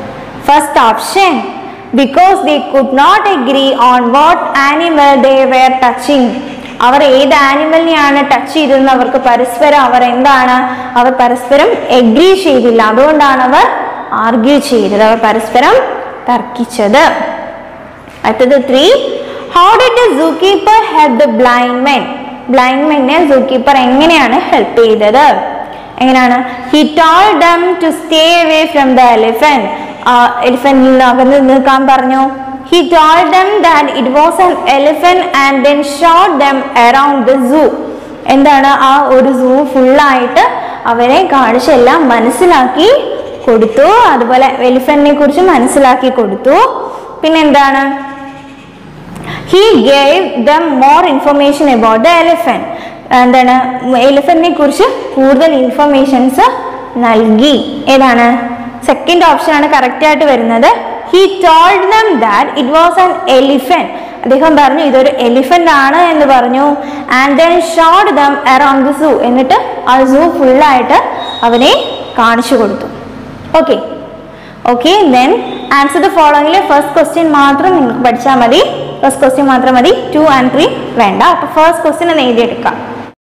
First option, because they could not agree on what animal they were touching. അവർ ഏത് ആനിമലിനെയാണ് ടച്ച് ചെയ്തതെന്ന് അവർക്ക് പരസ്പരം അവർ എന്താണ് അവർ പരസ്പരം എഗ്രി ചെയ്തില്ല അതുകൊണ്ടാണ് അവർ ആർഗ്യൂ ചെയ്തത് അവർ പരസ്പരം തർക്കിച്ചത് അടുത്തത് three how did the zookeeper help the blind men blind മെന്നെ സൂ കീപ്പർ എങ്ങനെയാണ് ഹെൽപ്പ് ചെയ്തത് എങ്ങനെയാണ് he told them to stay away from the elephant എലിഫന്റിൽ നിന്ന് അകന്ന് നിൽക്കാൻ പറഞ്ഞു he told them that it was an elephant and then showed them around the zoo എന്താണ് ആ ഒരു സൂ ഫുള്ളായിട്ട് അവരെ കാണിച്ചെല്ലാം മനസ്സിലാക്കി കൊടുത്തു അതുപോലെ എലിഫന്റിനെ കുറിച്ച് മനസ്സിലാക്കി കൊടുത്തു പിന്നെ എന്താണ് he gave them more information about the elephant എന്താണ് എലിഫന്റിനെ കുറിച്ച് കൂടുതൽ ഇൻഫർമേഷൻസ് നൽകി ഏതാണ് സെക്കൻഡ് ഓപ്ഷൻ ആണ് കറക്റ്റ് ആയിട്ട് വരുന്നത് he told them that it was an elephant അദ്ദേഹം പറഞ്ഞു ഇതൊരു എലിഫന്റ് ആണ് എന്ന് പറഞ്ഞു and then showed them around the zoo എന്നിട്ട് ആ സൂ ഫുള്ളായിട്ട് അവനെ കാണിച്ചു കൊടുത്തു okay okay then answer the ഫോളോയിങ്ങിലെ ഫസ്റ്റ് ക്വസ്റ്റ്യൻ മാത്രം നിങ്ങൾക്ക് പഠിച്ചാൽ മതി ഫസ്റ്റ് ക്വസ്റ്റ്യൻ മാത്രം മതി ടു ആൻഡ് ത്രീ വേണ്ട അപ്പൊ ഫസ്റ്റ് ക്വസ്റ്റ്യൻ ഒന്ന് എഴുതിയെടുക്കാം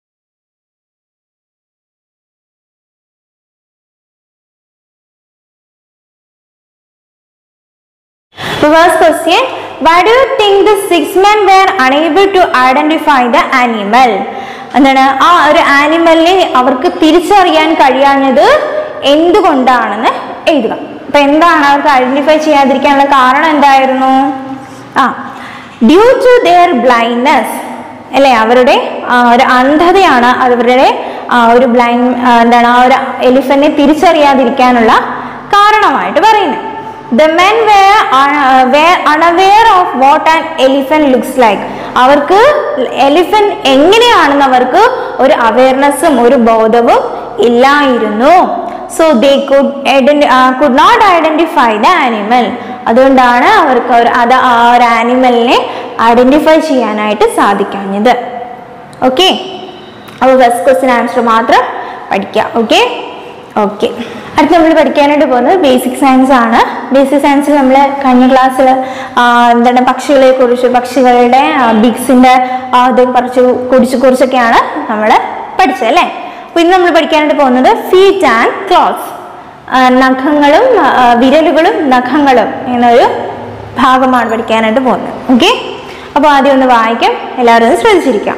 First question, why do you think the six men were unable to identify the animal? എന്താണ് ആ ഒരു ആനിമലിനെ അവർക്ക് തിരിച്ചറിയാൻ കഴിയാഞ്ഞത് എന്തുകൊണ്ടാണെന്ന് എഴുതുക അപ്പൊ എന്താണ് അവർക്ക് ഐഡന്റിഫൈ ചെയ്യാതിരിക്കാനുള്ള കാരണം എന്തായിരുന്നു ആ ഡ്യൂ ടു ദെയർ ബ്ലൈൻഡ്നെസ് അല്ലേ അവരുടെ ആ, ഒരു അന്ധതയാണ് അവരുടെ ആ, ഒരു ബ്ലൈൻഡ് എന്താണ് ആ ഒരു എലിഫന്റിനെ തിരിച്ചറിയാതിരിക്കാനുള്ള കാരണമായിട്ട് പറയുന്നത് the men were unaware of what an elephant looks like അവർക്ക് എലിഫന്റ് എങ്ങനെയാണെന്ന് അവർക്ക് ഒരു അവയർനെസ്സും ഒരു ബോധവും ഇല്ലായിരുന്നു so they could could not identify the animal അതുകൊണ്ടാണ് അവർക്ക് ഒരു അത് ആ ഒരു ആനിമലിനെ ഐഡന്റിഫൈ ചെയ്യാനായിട്ട് സാധിക്കാഞ്ഞത് ഓക്കെ അപ്പോൾ ഫസ്റ്റ് ക്വസ്റ്റ്യൻ ആൻസർ മാത്രം പഠിക്കാം ഓക്കെ ഓക്കെ അടുത്ത് നമ്മൾ പഠിക്കാനായിട്ട് പോകുന്നത് ബേസിക് സയൻസ് ആണ് ബേസിക് സയൻസിൽ നമ്മൾ കഴിഞ്ഞ ക്ലാസ്സിൽ എന്താണ് പക്ഷികളെ കുറിച്ച് പക്ഷികളുടെ ബിഗ്സിന്റെ അത് കുറച്ച് കുറിച്ച് കുറിച്ചൊക്കെയാണ് നമ്മൾ പഠിച്ചത് അല്ലേ അപ്പോൾ ഇന്ന് നമ്മൾ പഠിക്കാനായിട്ട് പോകുന്നത് ഫീറ്റ് ആൻഡ് ക്ലോത്ത്സ് നഖങ്ങളും ആ, വിരലുകളും നഖങ്ങളും എന്നൊരു ഭാഗമാണ് പഠിക്കാനായിട്ട് പോകുന്നത് ഓക്കെ അപ്പോൾ ആദ്യം ഒന്ന് വായിക്കാം എല്ലാവരും ഒന്ന് ശ്രദ്ധിച്ചിരിക്കാം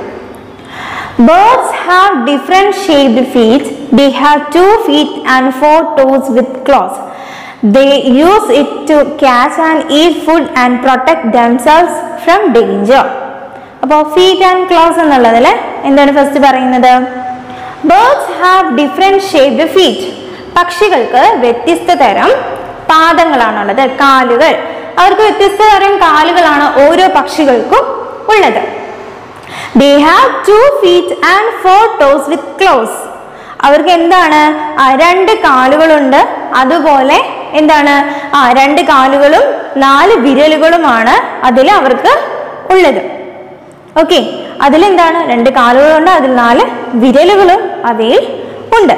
Birds have different shaped feet. They have two feet and four toes with claws. They use it to catch and eat food and protect themselves from danger. അപ്പോൾ ഫീറ്റ് ആൻഡ് ക്ലോസ് എന്നുള്ളതിൽ എന്താണ് ഫസ്റ്റ് പറയുന്നത് birds have different shaped feet പക്ഷികൾക്ക് വ്യത്യസ്ത തരം പാദങ്ങളാണുള്ളത് കാലുകൾ അവർക്ക് വ്യത്യസ്ത തരം കാലുകളാണ് ഓരോ പക്ഷികൾക്കും ഉള്ളത് they have two feet and four toes with claws അവർക്ക് എന്താണ് ആ, രണ്ട് കാലുകളുണ്ട് അതുപോലെ എന്താണ് ആ രണ്ട് കാലുകളും നാല് വിരലുകളുമാണ് അതിൽ അവർക്ക് ഉള്ളത് ഓക്കെ അതിലെന്താണ് രണ്ട് കാലുകളുണ്ട് അതിൽ നാല് വിരലുകളും അവയിൽ ഉണ്ട്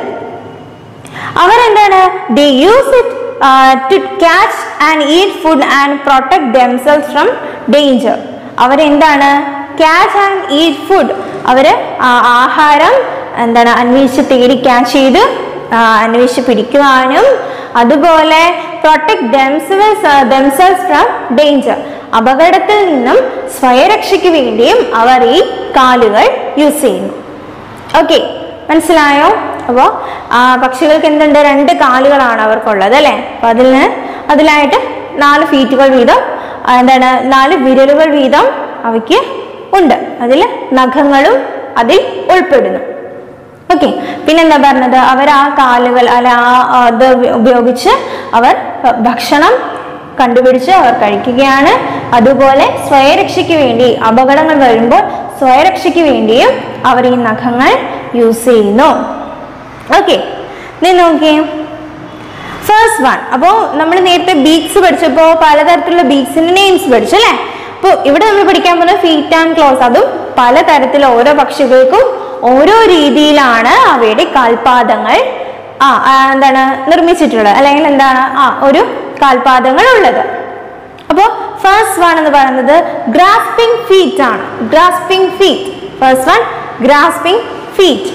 അവരെന്താണ് they use it to catch and eat food and protect themselves from danger അവരെന്താണ് ക്യാച്ച് ആൻഡ് ഈറ്റ് ഫുഡ് അവർ ആഹാരം എന്താണ് അന്വേഷിച്ച് തേടി ക്യാച്ച് ചെയ്ത് ആ, അന്വേഷിച്ച് പിടിക്കുവാനും അതുപോലെ protect themselves themselves from danger അപകടത്തിൽ നിന്നും സ്വയരക്ഷയ്ക്ക് വേണ്ടിയും അവർ ഈ കാലുകൾ യൂസ് ചെയ്യുന്നു ഓക്കെ മനസ്സിലായോ അപ്പോൾ പക്ഷികൾക്ക് എന്തുണ്ട് രണ്ട് കാലുകളാണ് അവർക്കുള്ളത് അല്ലേ അപ്പൊ അതിൽ നിന്ന് അതിലായിട്ട് നാല് ഫീറ്റുകൾ വീതം ആ, എന്താണ് നാല് വിരലുകൾ വീതം അവയ്ക്ക് ഉണ്ട് അതിൽ നഖങ്ങളും അതിൽ ഉൾപ്പെടുന്നു ഓക്കെ പിന്നെന്താ പറഞ്ഞത് അവർ ആ കാലുകൾ അല്ല ആ ആ, ഇത് ഉപയോഗിച്ച് അവർ ഭക്ഷണം കണ്ടുപിടിച്ച് അവർ കഴിക്കുകയാണ് അതുപോലെ സ്വയരക്ഷയ്ക്ക് വേണ്ടി അപകടങ്ങൾ വരുമ്പോൾ സ്വയരക്ഷയ്ക്ക് വേണ്ടിയും അവർ ഈ നഖങ്ങൾ യൂസ് ചെയ്യുന്നു ഓക്കെ നീ നോക്കിയേ ഫസ്റ്റ് വൺ അപ്പോൾ നമ്മൾ നേരത്തെ ബീക്സ് പഠിച്ചപ്പോൾ പലതരത്തിലുള്ള ബീക്സിന്റെ നെയിംസ് പഠിച്ചു അല്ലേ അപ്പോൾ ഇവിടെ നമ്മൾ പഠിക്കാൻ പോകുന്ന ഫീറ്റ് ആൻഡ് ക്ലോസ് അതും പലതരത്തിൽ ഓരോ പക്ഷികൾക്കും ഓരോ രീതിയിലാണ് അവയുടെ കാൽപാദങ്ങൾ ആ ആ, എന്താണ് നിർമ്മിച്ചിട്ടുള്ളത് അല്ലെങ്കിൽ എന്താണ് ആ ഒരു കാൽപാദങ്ങൾ ഉള്ളത് അപ്പോൾ ഫസ്റ്റ് വൺ എന്ന് പറയുന്നത് ഗ്രാസ്പിംഗ് ഫീറ്റ് ആണ് grasping feet first one grasping feet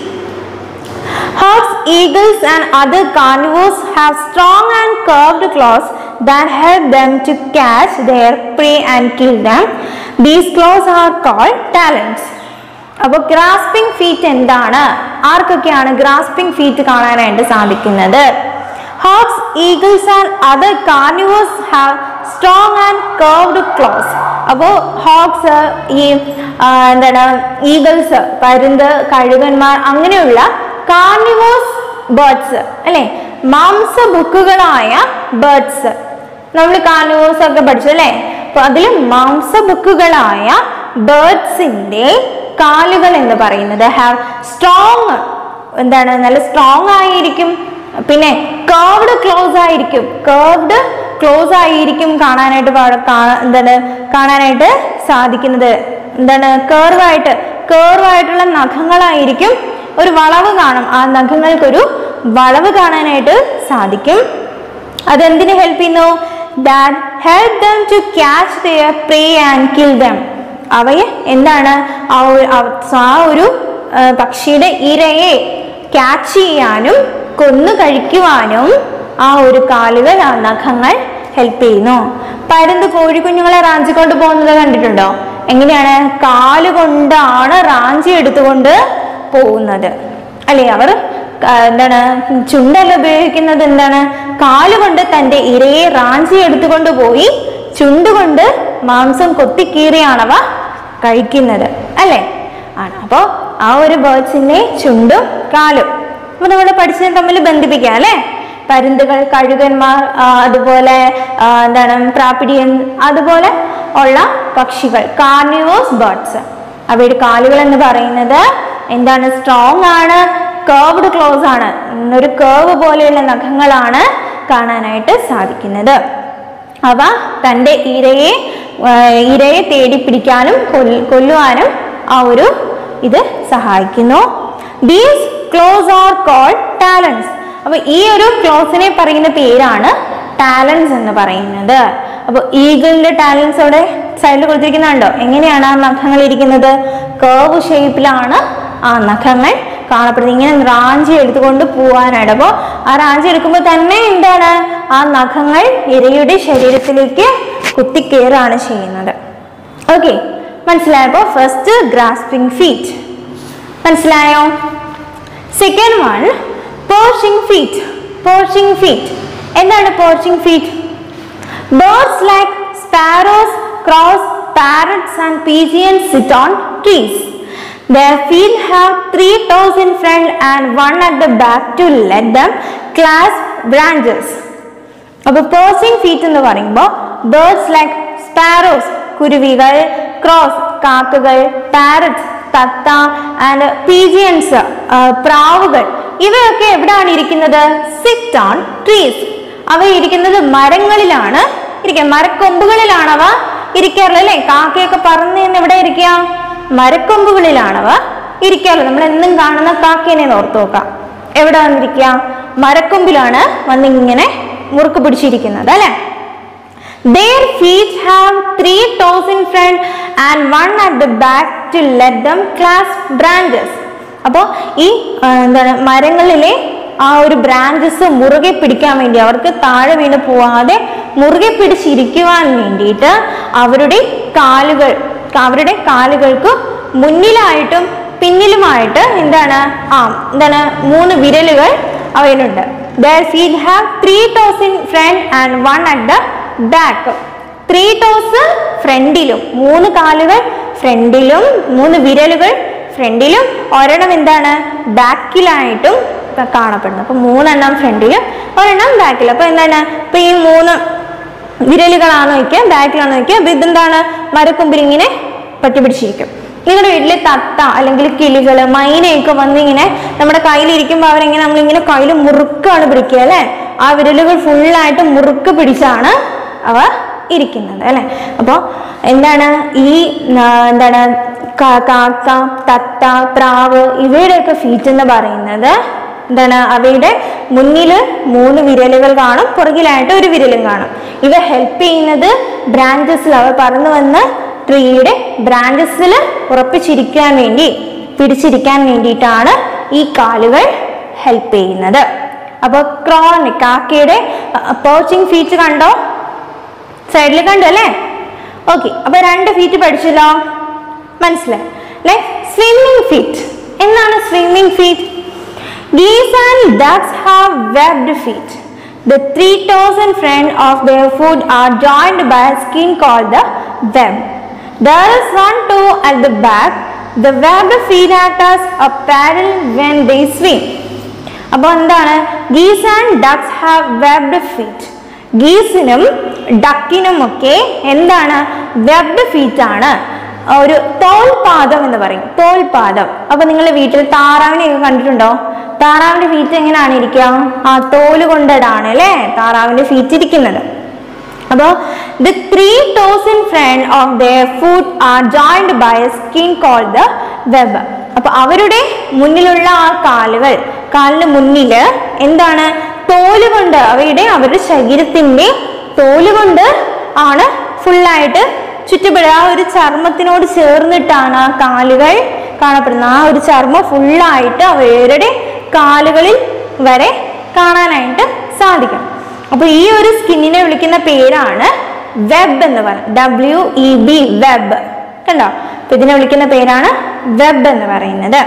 Hawks, eagles, and other carnivores have strong and curved claws that help them to catch their prey and kill them. These claws are called talons. അപ്പോൾ ഗ്രാസ്പിംഗ് ഫീറ്റ് എന്താണ് ആർക്കൊക്കെയാണ് ഗ്രാസ്പിംഗ് ഫീറ്റ് കാണാനായിട്ട് സാധിക്കുന്നത് hawks eagles and other carnivores have strong and curved claws അപ്പോൾ ഹോക്സ് ഈ ആ, എന്താണ് ഈഗിൾസ് പരുന്ത് കഴുകന്മാർ അങ്ങനെയുള്ള കാർണിവേഴ്സ് ബേർഡ്സ് അല്ലെ മാംസബുക്കുകളായ ബേർഡ്സ് നമ്മൾ കാർണിവേഴ്സ് ഒക്കെ പഠിച്ചു അല്ലേ അപ്പൊ അതിൽ മാംസബുക്കുകളായ ബേർഡ്സിന്റെ കാലുകൾ എന്ന് പറയുന്നത് ഹാവ് സ്ട്രോങ് എന്താണ് നല്ല സ്ട്രോങ് ആയിരിക്കും പിന്നെ കേർവ്ഡ് ക്ലോസ് ആയിരിക്കും കേർവ്ഡ് ക്ലോസ് ആയിരിക്കും കാണാനായിട്ട് പാട- കാ- എന്താണ് കാണാനായിട്ട് സാധിക്കുന്നത് എന്താണ് കേർവായിട്ട് കേർവായിട്ടുള്ള നഖങ്ങളായിരിക്കും ഒരു വളവ് കാണും ആ നഖങ്ങൾക്കൊരു വളവ് കാണാനായിട്ട് സാധിക്കും അതെന്തിനു ഹെൽപ്പ് ചെയ്യുന്നു that help them to catch their prey and kill them അവയെ എന്താണ് ആ ഒരു അവ- ആ ഒരു ആ, പക്ഷിയുടെ ഇരയെ ക്യാച്ച് ചെയ്യാനും കൊന്നു കഴിക്കുവാനും ആ ഒരു കാലുകൾ ആ നഖങ്ങൾ ഹെൽപ്പ് ചെയ്യുന്നു പരുന്ത് കോഴിക്കുഞ്ഞുങ്ങളെ റാഞ്ചി കൊണ്ട് പോകുന്നത് കണ്ടിട്ടുണ്ടോ എങ്ങനെയാണ് കാലുകൊണ്ടാണ് റാഞ്ചി എടുത്തുകൊണ്ട് പോകുന്നത് അല്ലേ അവർ ആ, എന്താണ് ചുണ്ടല്ല ഉപയോഗിക്കുന്നത് എന്താണ് കാലുകൊണ്ട് തന്റെ ഇരയെ റാഞ്ചി എടുത്തുകൊണ്ട് പോയി ചുണ്ടുകൊണ്ട് മാംസം കൊത്തിക്കീറിയാണവ കഴിക്കുന്നത് അല്ലേ ആണ് അപ്പോൾ ആ ഒരു ബേർഡ്സിന്റെ ചുണ്ടും കാലും അപ്പൊ നമ്മൾ പഠിച്ചത് തമ്മിൽ ബന്ധിപ്പിക്കാം അല്ലേ പരുന്തുകൾ കഴുകന്മാർ ആ, അതുപോലെ ആ, എന്താണ് പ്രാപ്പിഡിയൻ അതുപോലെ ഉള്ള പക്ഷികൾ കാർണിവേഴ്സ് ബേർഡ്സ് അവയുടെ കാലുകൾ എന്ന് പറയുന്നത് എന്താണ് സ്ട്രോങ് ആണ് കേർവ്ഡ് ക്ലോസ് ആണ് ഉം, ഒരു കേർവ് പോലെയുള്ള നഖങ്ങളാണ് കാണാനായിട്ട് സാധിക്കുന്നത് അവ തൻ്റെ ഇരയെ ആ, ഇരയെ തേടി പിടിക്കാനും കൊല്ല- കൊല്ലുവാനും ആ ഒരു ഇത് സഹായിക്കുന്നു these claws are called talons അപ്പൊ ഈ ഒരു ക്ലോസിനെ പറയുന്ന പേരാണ് ടാലൻസ് എന്ന് പറയുന്നത് അപ്പൊ ഈഗിളിന്റെ ടാലൻസ് അവിടെ സൈഡിൽ കൊടുത്തിരിക്കുന്നുണ്ടോ എങ്ങനെയാണ് ആ നഖങ്ങൾ ഇരിക്കുന്നത് കേർവ് ഷേപ്പിലാണ് ആ നഖങ്ങൾ കാണപ്പെടുന്നത് ഇങ്ങനെ റാഞ്ചി എടുത്തുകൊണ്ട് പോവാനായിട്ട് അപ്പോൾ ആ റാഞ്ചി എടുക്കുമ്പോൾ തന്നെ എന്താണ് ആ നഖങ്ങൾ ഇരയുടെ ശരീരത്തിലേക്ക് കുത്തിക്കയറാണ് ചെയ്യുന്നത് ഓക്കെ മനസ്സിലായപ്പോൾ ഫസ്റ്റ് ഗ്രാസ്പിംഗ് ഫീറ്റ് മനസ്സിലായോ second one perching feet perching feet എന്താണ് perching feet birds like sparrows crows parrots and pigeons sit on trees Their feet have three toes in front and one at the back to let them clasp branches. അപ്പോൾ പേഴ്സിംഗ് ഫീറ്റ് എന്ന് പറയുമ്പോൾ ബേർഡ്സ് ലൈക്ക് സ്പാരോസ് കുരുവികൾ ക്രോസ് കാക്കകൾ പാരറ്റ്സ് തത്ത ആൻഡ് പീജിയൻസ് പ്രാവുകൾ ഇവയൊക്കെ എവിടെയാണ് ഇരിക്കുന്നത് സിറ്റ് ഓൺ ട്രീസ് അവ ഇരിക്കുന്നത് മരങ്ങളിലാണ് ഇരിക്കുക മരക്കൊമ്പുകളിലാണ് അവ ഇരിക്കാറുള്ളത് അല്ലേ കാക്കയൊക്കെ പറന്ന് നിന്ന് എവിടെ ഇരിക്കുക മരക്കൊമ്പുകളിലാണവ ഇരിക്കാറുള്ളത് നമ്മൾ എന്നും കാണുന്ന കാക്കേനെ ഒന്ന് ഓർത്ത് നോക്കാം എവിടെ വന്നിരിക്കുക മരക്കൊമ്പിലാണ് വന്നിങ്ങനെ മുറുക്ക് പിടിച്ചിരിക്കുന്നത് അല്ലെ Their feet have three toes in front and one at the back to let them clasp branches. അപ്പോൾ ഈ ആ, എന്താണ് മരങ്ങളിലെ ആ ഒരു ബ്രാഞ്ചസ് മുറുകെ പിടിക്കാൻ വേണ്ടി അവർക്ക് താഴെ വീണ് പോവാതെ മുറുകെ പിടിച്ചിരിക്കുവാൻ വേണ്ടിയിട്ട് അവരുടെ കാലുകൾ അവരുടെ കാലുകൾക്ക് മുന്നിലായിട്ടും പിന്നിലുമായിട്ട് എന്താണ് ആ എന്താണ് മൂന്ന് വിരലുകൾ അവയിലുണ്ട് Their feet have three toes in front and one at the back three toes ഫ്രണ്ടിലും മൂന്ന് കാലുകൾ ഫ്രണ്ടിലും മൂന്ന് വിരലുകൾ ഫ്രണ്ടിലും ഒരെണ്ണം എന്താണ് ബാക്കിലായിട്ടും ക- കാണപ്പെടുന്നു അപ്പൊ മൂന്നെണ്ണം ഫ്രണ്ടിലും ഒരെണ്ണം ബാക്കിലും അപ്പൊ എന്താണ് ഇപ്പൊ ഈ മൂന്ന് വിരലുകളാണ് വയ്ക്കുക ബാക്കിലാണ് വയ്ക്കുക അപ്പൊ ഇതെന്താണ് മരക്കൊമ്പിൽ ഇങ്ങനെ പറ്റി പിടിച്ചിരിക്കും നിങ്ങളുടെ വീട്ടിലെ തത്ത അല്ലെങ്കിൽ കിളികള് മൈനയൊക്കെ വന്ന് ഇങ്ങനെ നമ്മുടെ കയ്യിലിരിക്കുമ്പോൾ അവരിങ്ങനെ നമ്മളിങ്ങനെ കയ്യിൽ മുറുക്കാണ് പിടിക്കുക അല്ലെ ആ വിരലുകൾ ഫുള്ളായിട്ട് മുറുക്ക് പിടിച്ചാണ് അവ ഇരിക്കുന്നത് അല്ലെ അപ്പോൾ എന്താണ് ഈ ആ, എന്താണ് കാ- കാക്ക തത്ത പ്രാവ് ഇവയുടെയൊക്കെ ഫീറ്റ് എന്ന് പറയുന്നത് എന്താണ് അവയുടെ മുന്നിൽ മൂന്ന് വിരലുകൾ കാണും പുറകിലായിട്ട് ഒരു വിരലും കാണും ഇവ ഹെൽപ്പ് ചെയ്യുന്നത് ബ്രാഞ്ചസിൽ അവ പറന്നു വന്ന് ട്രീയുടെ ബ്രാഞ്ചസിൽ ഉറപ്പിച്ചിരിക്കാൻ വേണ്ടി പിടിച്ചിരിക്കാൻ വേണ്ടിയിട്ടാണ് ഈ കാലുകൾ ഹെൽപ്പ് ചെയ്യുന്നത് അപ്പോൾ ക്രോൺ കാക്കയുടെ പോച്ചിങ് ഫീറ്റ് കണ്ടോ സൈഡിൽ കണ്ടു അല്ലേ ഓക്കെ അപ്പൊ രണ്ട് ഫീറ്റ് പഠിച്ചല്ലോ മനസ്സിലായി ലൈക്ക് സ്വിമ്മിംഗ് ഫീറ്റ് എന്താണ് swimming feet geese and ducks have webbed feet The three toes in front of their foot are joined by a skin called the web. There is one toe at the back. The webbed feet act as a paddle when they swim. അപ്പോൾ എന്താണ് geese and ducks have webbed feet ഗീസിനും ഡക്കിനും ഒക്കെ എന്താണ് വെബ്ഡ് ഫീറ്റ് ആണ് ഒരു തോൽപാദം എന്ന് പറയും തോൽപാദം അപ്പൊ നിങ്ങൾ വീട്ടിൽ താറാവിനെയൊക്കെ കണ്ടിട്ടുണ്ടോ താറാവിന്റെ ഫീറ്റ് എങ്ങനെയാണ് ഇരിക്കുക ആ തോല് കൊണ്ടിടാണ് അല്ലേ താറാവിന്റെ ഫീറ്റ് ഇരിക്കുന്നത് അപ്പോൾ the three toes in front of the foot are joined by a skin call the web അപ്പൊ അവരുടെ മുന്നിലുള്ള ആ കാലുകൾ കാലിന് മുന്നില് എന്താണ് തോല് കൊണ്ട് അവയുടെ അവരുടെ ശരീരത്തിന്റെ തോല് കൊണ്ട് ആണ് ഫുള്ളായിട്ട് ചുറ്റപ്പെടുക ആ ഒരു ചർമ്മത്തിനോട് ചേർന്നിട്ടാണ് ആ കാലുകൾ കാണപ്പെടുന്നത് ആ ഒരു ചർമ്മം ഫുള്ളായിട്ട് അവരുടെ കാലുകളിൽ വരെ കാണാനായിട്ട് സാധിക്കും അപ്പൊ ഈ ഒരു സ്കിന്നിനെ വിളിക്കുന്ന പേരാണ് വെബ് എന്ന് പറയുന്നത് ഡബ്ല്യു ഇ ബി വെബ് കണ്ടോ അപ്പൊ ഇതിനെ വിളിക്കുന്ന പേരാണ് വെബ് എന്ന് പറയുന്നത്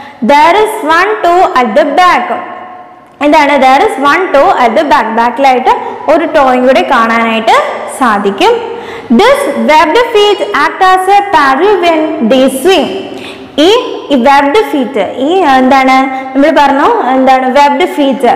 there is one toe at the back എന്താണ് there is one toe at the back ബാക്കിലായിട്ട് ഒരു ടോയും കൂടെ കാണാനായിട്ട് സാധിക്കും this webbed feet act as a paddle when they swim ഈ വെബ്ഡ് ഫീറ്റ് ഈ എന്താണ് നമ്മൾ പറഞ്ഞു എന്താണ് വെബ്ഡ് ഫീറ്റ്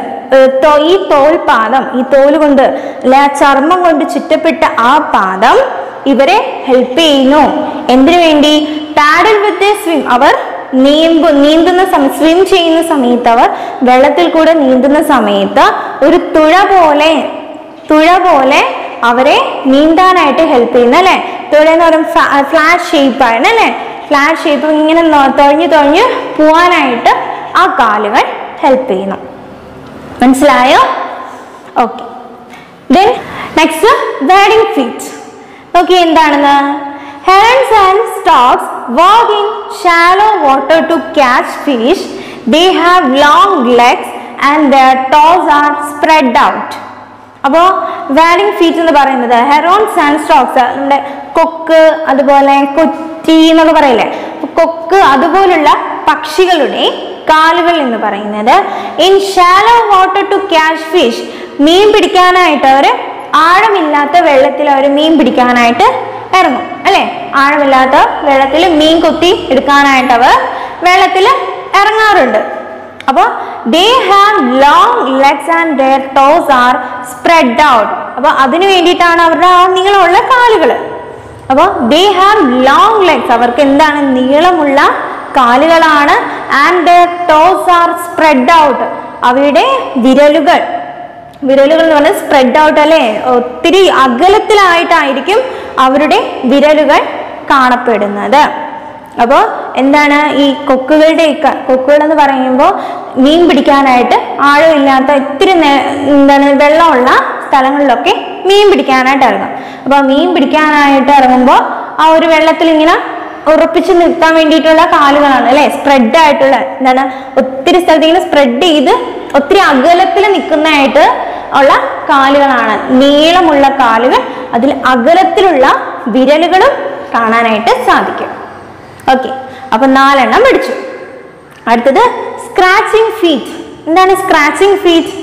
ഈ തോൽ പാദം ഈ തോല് കൊണ്ട് അല്ലെ ആ ചർമ്മം കൊണ്ട് ചുറ്റപ്പെട്ട ആ പാദം ഇവരെ ഹെൽപ്പ് ചെയ്യുന്നു എന്തിനു വേണ്ടി പാഡൽ വിത്ത് സ്വിം അവർ നീമ്പു നീന്തുന്ന സമയം സ്വിം ചെയ്യുന്ന സമയത്ത് അവർ വെള്ളത്തിൽ കൂടെ നീന്തുന്ന സമയത്ത് ഒരു തുഴ പോലെ തുഴ പോലെ അവരെ നീന്താനായിട്ട് ഹെൽപ്പ് ചെയ്യുന്നു അല്ലെ തുഴ എന്ന് പറയുമ്പോൾ ഫ്ലാറ്റ് ഷേപ്പാണ് അല്ലെ ഫ്ലാറ്റ് ഷേപ്പ് ഇങ്ങനെ നോ- തുഴഞ്ഞ് തുഴഞ്ഞ് പോവാനായിട്ട് ആ കാലുകൾ ഹെൽപ്പ് ചെയ്യുന്നു മനസ്സിലായോ okay then next wading feet നോക്കി എന്താണെന്ന് herons and storks walk in shallow water to catch fish they have long legs and their toes are spread out അപ്പോൾ വാഡിങ് ഫീറ്റ് എന്ന് പറയുന്നത് ഹെറോൺസ് ആൻഡ് സ്റ്റോക്സ് നമ്മുടെ കൊക്ക് അതുപോലെ കൊറ്റി എന്നൊക്കെ പറയില്ലേ അപ്പൊ കൊക്ക് അതുപോലുള്ള പക്ഷികളുടെ കാലുകൾ എന്ന് പറയുന്നത് in shallow water to catch fish മീൻ പിടിക്കാനായിട്ട് അവർ ആഴമില്ലാത്ത വെള്ളത്തിൽ അവർ മീൻ പിടിക്കാനായിട്ട് ഇറങ്ങും അല്ലെ ആഴമില്ലാത്ത വെള്ളത്തിൽ മീൻ കൊത്തി എടുക്കാനായിട്ട് അവർ വെള്ളത്തിൽ ഇറങ്ങാറുണ്ട് അപ്പോൾ they have long legs and their toes are spread out അപ്പോൾ അതിന് വേണ്ടിയിട്ടാണ് അവരുടെ ആ നീളമുള്ള കാലുകൾ അപ്പോൾ ദേ ഹാവ് ലോങ് ലെഗ്സ് അവർക്ക് എന്താണ് നീളമുള്ള കാലുകളാണ് and their toes are spread out അവയുടെ വിരലുകൾ വിരലുകൾ എന്ന് പറഞ്ഞാൽ സ്പ്രെഡ് ഔട്ട് അല്ലേ ഒത്തിരി അകലത്തിലായിട്ടായിരിക്കും അവരുടെ വിരലുകൾ കാണപ്പെടുന്നത് അപ്പോൾ എന്താണ് ഈ കൊക്കുകളുടെയൊക്കെ കൊക്കുകൾ എന്ന് പറയുമ്പോൾ മീൻ പിടിക്കാനായിട്ട് ആഴമില്ലാത്ത ഇത്തിരി നേ- എന്താണ് വെള്ളമുള്ള സ്ഥലങ്ങളിലൊക്കെ മീൻ പിടിക്കാനായിട്ട് ഇറങ്ങും അപ്പോൾ മീൻ പിടിക്കാനായിട്ട് ഇറങ്ങുമ്പോൾ ആ ഒരു വെള്ളത്തിൽ ഇങ്ങനെ ഉറപ്പിച്ച് നിർത്താൻ വേണ്ടിയിട്ടുള്ള കാലുകളാണ് അല്ലെ സ്പ്രെഡ് ആയിട്ടുള്ള എന്താണ് ഒത്തിരി സ്ഥലത്ത് ഇങ്ങനെ സ്പ്രെഡ് ചെയ്ത് ഒത്തിരി അകലത്തിൽ നിൽക്കുന്നതായിട്ട് ഉള്ള കാലുകളാണ് നീളമുള്ള കാലുകൾ അതിൽ അകലത്തിലുള്ള വിരലുകളും കാണാനായിട്ട് സാധിക്കും ഓക്കെ അപ്പൊ നാലെണ്ണം പഠിച്ചു അടുത്തത് സ്ക്രാച്ചിങ് ഫീറ്റ് എന്താണ് scratching feet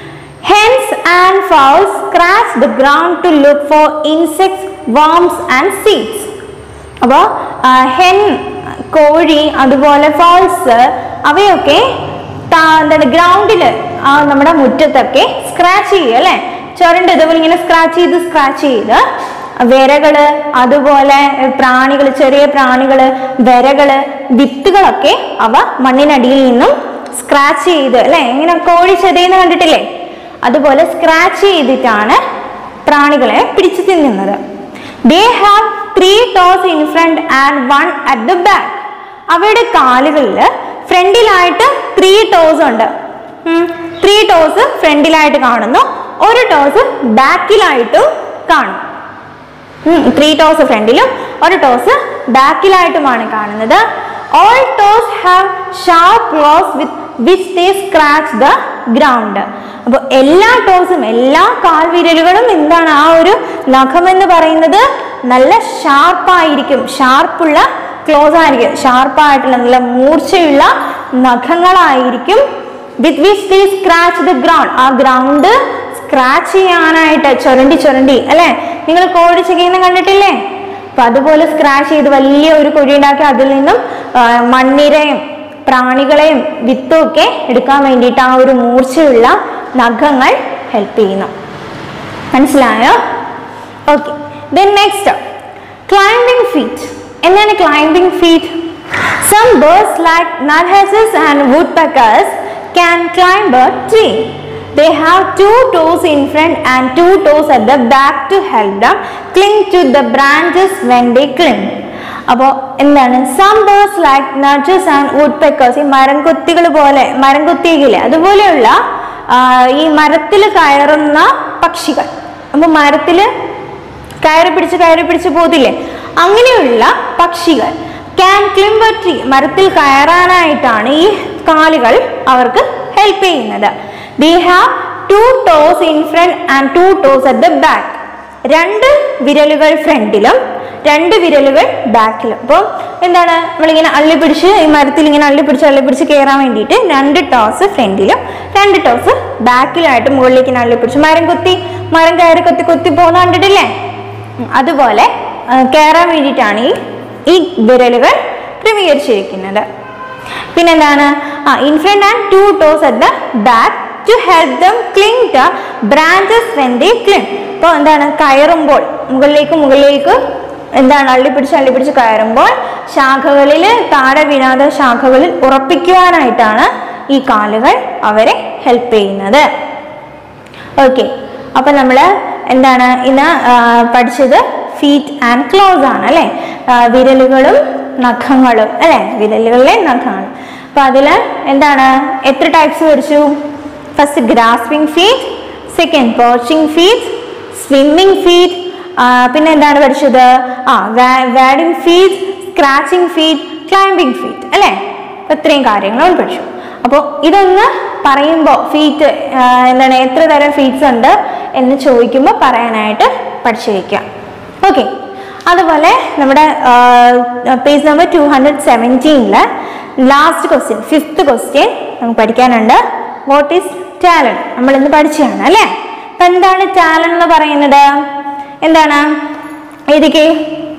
hens and fowls scratch the ground to look for insects worms and seeds അപ്പോൾ ഹെൻ കോഴി അതുപോലെ ഫൗൾസ് അവയൊക്കെ താ- എന്താണ് ഗ്രൗണ്ടിൽ ആ നമ്മുടെ മുറ്റത്തൊക്കെ സ്ക്രാച്ച് ചെയ്യുക അല്ലേ ചുരണ്ട് ഇതുപോലെ ഇങ്ങനെ സ്ക്രാച്ച് ചെയ്ത് സ്ക്രാച്ച് ചെയ്ത് വിരകള് അതുപോലെ പ്രാണികൾ ചെറിയ പ്രാണികള് വിരകള് വിത്തുകളൊക്കെ അവ മണ്ണിനടിയിൽ നിന്നും സ്ക്രാച്ച് ചെയ്ത് അല്ലെ ഇങ്ങനെ കോഴി ചെതയെന്ന് കണ്ടിട്ടില്ലേ അതുപോലെ സ്ക്രാച്ച് ചെയ്തിട്ടാണ് പ്രാണികളെ പിടിച്ചു തിന്നുന്നത് they have three toes in front and one at the back അവയുടെ കാലുകളിൽ ഫ്രണ്ടിലായിട്ട് ത്രീ ടോസ് ഉണ്ട് ത്രീ ടോസ് ഫ്രണ്ടിലായിട്ട് കാണുന്നു ഒരു ടോസ് ബാക്കിലായിട്ടും കാണും ത്രീ ടോസ് ഫ്രണ്ടിലും ഒരു ടോസ് ബാക്കിലായിട്ടുമാണ് കാണുന്നത് all toes have sharp claws with which they scratch the ground അപ്പോൾ എല്ലാ ടോസും എല്ലാ കാൽവിരലുകളും എന്താണ് ആ ഒരു നഖം എന്ന് പറയുന്നത് നല്ല ഷാർപ്പായിരിക്കും ഷാർപ്പുള്ള ക്ലോസ് ആയിരിക്കും ഷാർപ്പായിട്ടുള്ള നല്ല മൂർച്ചയുള്ള നഖങ്ങളായിരിക്കും with which they scratch the ground ആ ഗ്രൗണ്ട് സ്ക്രാച്ച് ചെയ്യാനായിട്ട് ചുരണ്ടി ചുരണ്ടി അല്ലെ നിങ്ങൾ കോഴി ചെയ്യുന്ന കണ്ടിട്ടില്ലേ അപ്പൊ അതുപോലെ സ്ക്രാച്ച് ചെയ്ത് വലിയ ഒരു കുഴി ഉണ്ടാക്കി അതിൽ നിന്നും ആ, മണ്ണിരയും പ്രാണികളെയും വിത്തും ഒക്കെ എടുക്കാൻ വേണ്ടിയിട്ട് ആ ഒരു മൂർച്ചയുള്ള നഖങ്ങൾ ഹെൽപ്പ് ചെയ്യുന്നു മനസ്സിലായോ okay then next climbing feet എന്താണ് climbing feet some birds like nuthatches and woodpeckers can climb a tree They have two toes in front and two toes at the back to help them cling to the branches when they climb. അപ്പോൾ എന്താണ് some birds like nuthatches and woodpeckers ഈ മരം കൊത്തികൾ പോലെ മരം കൊത്തിയില്ലേ അതുപോലെയുള്ള ആ, ഈ മരത്തിൽ കയറുന്ന പക്ഷികൾ അപ്പോൾ മരത്തിൽ കയറി പിടിച്ച് കയറി പിടിച്ച് പോതില്ലേ അങ്ങനെയുള്ള പക്ഷികൾ ക്യാൻ ക്ലിംബർ ട്രീ മരത്തിൽ കയറാനായിട്ടാണ് ഈ കാലുകൾ അവർക്ക് ഹെൽപ്പ് ചെയ്യുന്നത് they have two toes in front and two toes at the back രണ്ട് വിരലുകൾ ഫ്രണ്ടിലും രണ്ട് വിരലുകൾ ബാക്കിലും അപ്പോൾ എന്താണ് നമ്മളിങ്ങനെ അള്ളി പിടിച്ച് ഈ മരത്തിൽ ഇങ്ങനെ അള്ളി പിടിച്ച് അള്ളി പിടിച്ച് കയറാൻ വേണ്ടിയിട്ട് രണ്ട് ടോസ് ഫ്രണ്ടിലും രണ്ട് ടോസ് ബാക്കിലായിട്ട് മുകളിലേക്ക് ഇങ്ങനെ അള്ളി പിടിച്ച് മരം കൊത്തി മരം കയറി കൊത്തി കൊത്തി പോകുന്ന കണ്ടിട്ടില്ലേ ഉം, അതുപോലെ ആ, കയറാൻ വേണ്ടിയിട്ടാണ് ഈ ഈ വിരലുകൾ ക്രമീകരിച്ചിരിക്കുന്നത് പിന്നെന്താണ് ആ in front and two toes at the back to help them cling the branches when they cling അപ്പോൾ എന്താണ് കയറുമ്പോൾ മുകളിലേക്ക് മുകളിലേക്ക് എന്താണ് അള്ളിപ്പിടിച്ച് അള്ളിപ്പിടിച്ച് കയറുമ്പോൾ ശാഖകളിൽ താഴെ വീഴാതെ ശാഖകളിൽ ഉറപ്പിക്കുവാനായിട്ടാണ് ഈ കാലുകൾ അവരെ ഹെൽപ്പ് ചെയ്യുന്നത് ഓക്കെ അപ്പൊ നമ്മൾ എന്താണ് ഇന്ന് ആ, പഠിച്ചത് ഫീറ്റ് ആൻഡ് ക്ലോസ് ആണ് അല്ലെ വിരലുകളും നഖങ്ങളും അല്ലെ വിരലുകളിലെ നഖമാണ് അപ്പൊ അതിൽ എന്താണ് എത്ര ടൈപ്സ് പഠിച്ചു first grasping feet second perching feet swimming feet പിന്നെ എന്താണ് പഠിച്ചത് ആ wading feet scratching feet climbing feet അല്ലേ അപ്പൊ ഇത്രയും കാര്യങ്ങൾ നമ്മൾ പഠിച്ചു അപ്പോൾ ഇതൊന്ന് പറയുമ്പോൾ ഫീറ്റ് എന്താണ് എത്ര തരം ഫീറ്റ്സ് ഉണ്ട് എന്ന് ചോദിക്കുമ്പോൾ പറയാനായിട്ട് പഠിച്ചു വയ്ക്കുക ഓക്കെ അതുപോലെ നമ്മുടെ പേജ് നമ്പർ ടു ഹൺഡ്രഡ് സെവൻറ്റീനിൽ ലാസ്റ്റ് ക്വസ്റ്റ്യൻ ഫിഫ്ത്ത് ക്വസ്റ്റ്യൻ നമുക്ക് പഠിക്കാനുണ്ട് വാട്ട് ഈസ് ടാലൻറ്റ് നമ്മൾ ഇന്ന് പഠിച്ചതാണ് അല്ലേ അപ്പൊ എന്താണ് ടാലൻറ്റ് എന്ന് പറയുന്നത് എന്താണ് ഏതൊക്കെ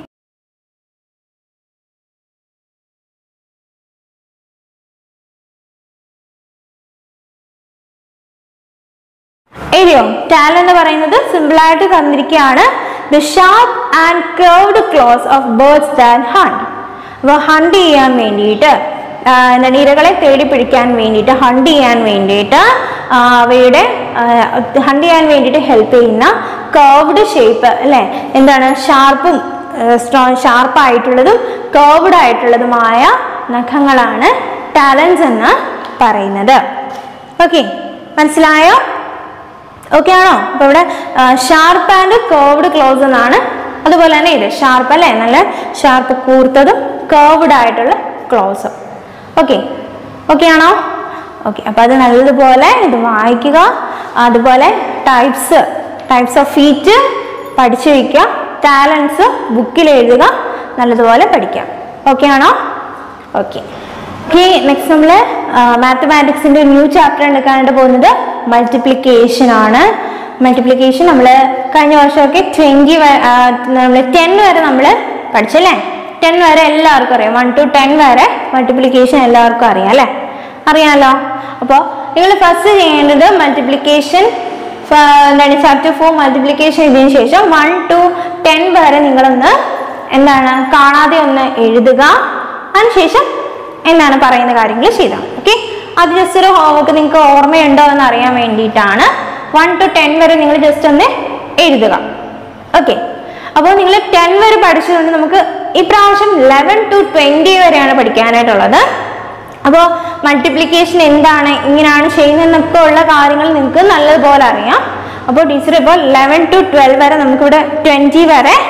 എഴുതിയോ ടാൽ എന്ന് പറയുന്നത് സിമ്പിൾ ആയിട്ട് തന്നിരിക്കുകയാണ് the sharp and curved claws of birds than hunt അപ്പോൾ ഹണ്ട് ചെയ്യാൻ വേണ്ടിയിട്ട് ആ, എന്താണ് ഇരകളെ തേടി പിടിക്കാൻ വേണ്ടിയിട്ട് ഹണ്ട് ചെയ്യാൻ വേണ്ടിയിട്ട് ആ, അവയുടെ ഹണ്ട് ചെയ്യാൻ വേണ്ടിയിട്ട് ഹെൽപ്പ് ചെയ്യുന്ന കർവ്ഡ് ഷേപ്പ് അല്ലേ എന്താണ് ഷാർപ്പും സ്ട്രോങ് ഷാർപ്പായിട്ടുള്ളതും കർവ്ഡ് ആയിട്ടുള്ളതുമായ നഖങ്ങളാണ് ടാലൻസ് എന്ന് പറയുന്നത് ഓക്കെ മനസ്സിലായോ ഓക്കെ ആണോ അപ്പൊ ഇവിടെ ഷാർപ്പ് ആൻഡ് കേർവ്ഡ് ക്ലോസ് എന്നാണ് അതുപോലെ തന്നെ ഇത് ഷാർപ്പ് അല്ലേ നല്ല ഷാർപ്പ് കൂർത്തതും കേർവ്ഡ് ആയിട്ടുള്ള ക്ലോസും ഓക്കെ ഓക്കെ ആണോ ഓക്കെ അപ്പൊ അത് നല്ലതുപോലെ ഇത് വായിക്കുക അതുപോലെ ടൈപ്സ് ടൈപ്സ് ഓഫ് ഫീറ്റ് പഠിച്ചു വയ്ക്കുക ടാലൻസ് ബുക്കിൽ എഴുതുക നല്ലതുപോലെ പഠിക്കാം ഓക്കെ ആണോ ഓക്കെ ഓക്കെ നെക്സ്റ്റ് നമ്മൾ മാത്തമാറ്റിക്സിന്റെ ന്യൂ ചാപ്റ്റർ എടുക്കാനായിട്ട് പോകുന്നത് മൾട്ടിപ്ലിക്കേഷൻ ആണ് മൾട്ടിപ്ലിക്കേഷൻ നമ്മൾ കഴിഞ്ഞ വർഷമൊക്കെ ട്വൻറ്റി നമ്മൾ ടെൻ വരെ നമ്മൾ പഠിച്ചല്ലേ ടെൻ വരെ എല്ലാവർക്കും അറിയാം വൺ ടു ടെൻ വരെ മൾട്ടിപ്ലിക്കേഷൻ എല്ലാവർക്കും അറിയാം അല്ലേ അറിയാമല്ലോ അപ്പോൾ നിങ്ങൾ ഫസ്റ്റ് ചെയ്യേണ്ടത് മൾട്ടിപ്ലിക്കേഷൻ എന്താണ് ചാപ്റ്റർ ഫോർ മൾട്ടിപ്ലിക്കേഷൻ ഇതിന് ശേഷം വൺ ടു ടെൻ വരെ നിങ്ങളൊന്ന് എന്താണ് കാണാതെ ഒന്ന് എഴുതുക അതിനുശേഷം എന്താണ് പറയുന്ന കാര്യങ്ങൾ ചെയ്താൽ ഓക്കെ അത് ജസ്റ്റ് ഒരു ഹോംവർക്ക് നിങ്ങൾക്ക് ഓർമ്മയുണ്ടോ എന്ന് അറിയാൻ വേണ്ടിയിട്ടാണ് വൺ ടു ടെൻ വരെ നിങ്ങൾ ജസ്റ്റ് ഒന്ന് എഴുതുക ഓക്കെ അപ്പോൾ നിങ്ങൾ ടെൻ വരെ പഠിച്ചതുകൊണ്ട് നമുക്ക് ഇപ്രാവശ്യം ലെവൻ ടു ട്വൻറ്റി വരെയാണ് പഠിക്കാനായിട്ടുള്ളത് അപ്പോൾ മൾട്ടിപ്ലിക്കേഷൻ എന്താണ് ഇങ്ങനെയാണ് ചെയ്യുന്നതെന്നൊക്കെ ഉള്ള കാര്യങ്ങൾ നിങ്ങൾക്ക് നല്ലതുപോലെ അറിയാം അപ്പോൾ ടീച്ചർ ഇപ്പോൾ ലെവൻ ടു ട്വൽവ് വരെ നമുക്കിവിടെ ട്വൻറ്റി വരെ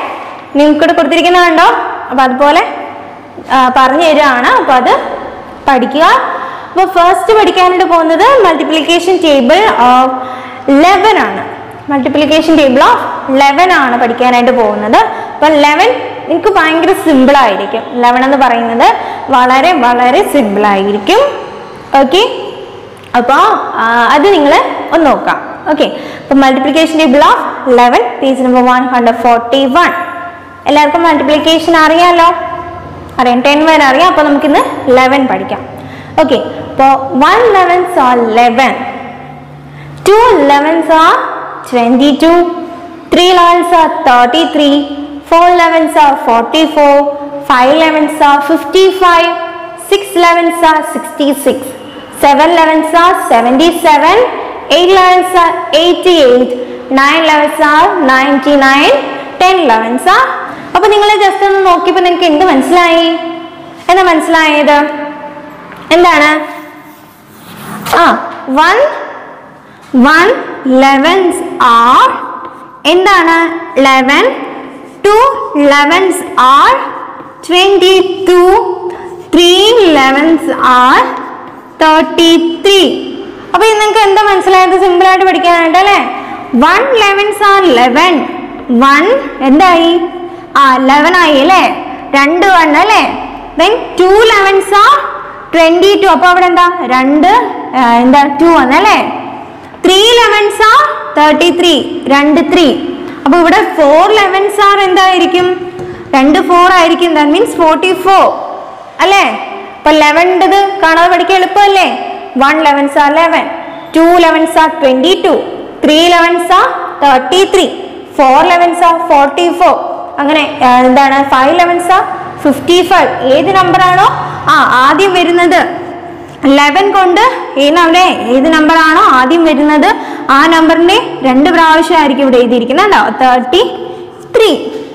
നിങ്ങൾക്കിവിടെ കൊടുത്തിരിക്കുന്നതുണ്ടോ അപ്പം അതുപോലെ ആ, പറഞ്ഞു തരുവാണ് അപ്പം അത് പഠിക്കുക അപ്പോൾ ഫസ്റ്റ് പഠിക്കാനായിട്ട് പോകുന്നത് മൾട്ടിപ്ലിക്കേഷൻ ടേബിൾ ഓഫ് ലെവൻ ആണ് മൾട്ടിപ്ലിക്കേഷൻ ടേബിൾ ഓഫ് ലെവൻ ആണ് പഠിക്കാനായിട്ട് പോകുന്നത് അപ്പം ലെവൻ നിങ്ങൾക്ക് ഭയങ്കര സിമ്പിൾ ആയിരിക്കും ലെവൻ എന്ന് പറയുന്നത് വളരെ വളരെ സിമ്പിൾ ആയിരിക്കും ഓക്കെ അപ്പോൾ അത് നിങ്ങൾ ഒന്ന് നോക്കാം ഓക്കെ അപ്പോൾ multiplication table of eleven page number one hundred forty one എല്ലാവർക്കും മൾട്ടിപ്ലിക്കേഷൻ അറിയാമല്ലോ അറിയാം ടെൻ വരെ അറിയാം അപ്പോൾ നമുക്കിന്ന് ലെവൻ പഠിക്കാം ഓക്കെ അപ്പോൾ one elevens are eleven two elevens are twenty two three elevens are thirty three four elevens are forty four five elevens are fifty five six elevens are sixty six seven elevens are seventy seven eight elevens are eighty eight nine elevens are ninety nine ten elevens are അപ്പൊ നിങ്ങൾ ജസ്റ്റ് ഒന്ന് നോക്കിയപ്പോൾ നിങ്ങൾക്ക് എന്ത് മനസ്സിലായി എന്താ മനസ്സിലായത് എന്താണ് ആ വൺ വൺ ലെവൻസ് ആർ എന്താണ് eleven two elevens are twenty two three elevens are thirty three അപ്പൊ ഇത് നിങ്ങൾക്ക് എന്താ മനസ്സിലായത് സിമ്പിൾ ആയിട്ട് പഠിക്കാനായിട്ട് അല്ലേ one elevens are eleven one എന്തായി ആ ലെവൻ ആയി അല്ലേ രണ്ട് വൺ അല്ലേ then two elevens are twenty two അപ്പൊ അവിടെ എന്താ രണ്ട് ആ, എന്താ ടു വന്നല്ലേ three elevens are thirty three രണ്ട് ത്രീ അപ്പൊ ഇവിടെ ഫോർ ലെവൻസ് ആർ എന്തായിരിക്കും രണ്ട് ഫോർ ആയിരിക്കും ദാറ്റ് മീൻസ് ഫോർട്ടി ഫോർ അല്ലേ അപ്പൊ ലെവൻ്റെത് കാണാതെ പഠിക്കാൻ എളുപ്പമല്ലേ one elevens are eleven two elevens are twenty two three elevens are thirty three four elevens are forty four അങ്ങനെ ആ, എന്താണ് five elevens are fifty five ഏത് നമ്പർ ആണോ ആ ആദ്യം വരുന്നത് ലെവൻ കൊണ്ട് ഏത് അവിടെ ഏത് നമ്പർ ആണോ ആദ്യം വരുന്നത് ആ നമ്പറിന്റെ രണ്ട് പ്രാവശ്യമായിരിക്കും ഇവിടെ എഴുതിയിരിക്കുന്നത് കേട്ടോ തേർട്ടി ത്രീ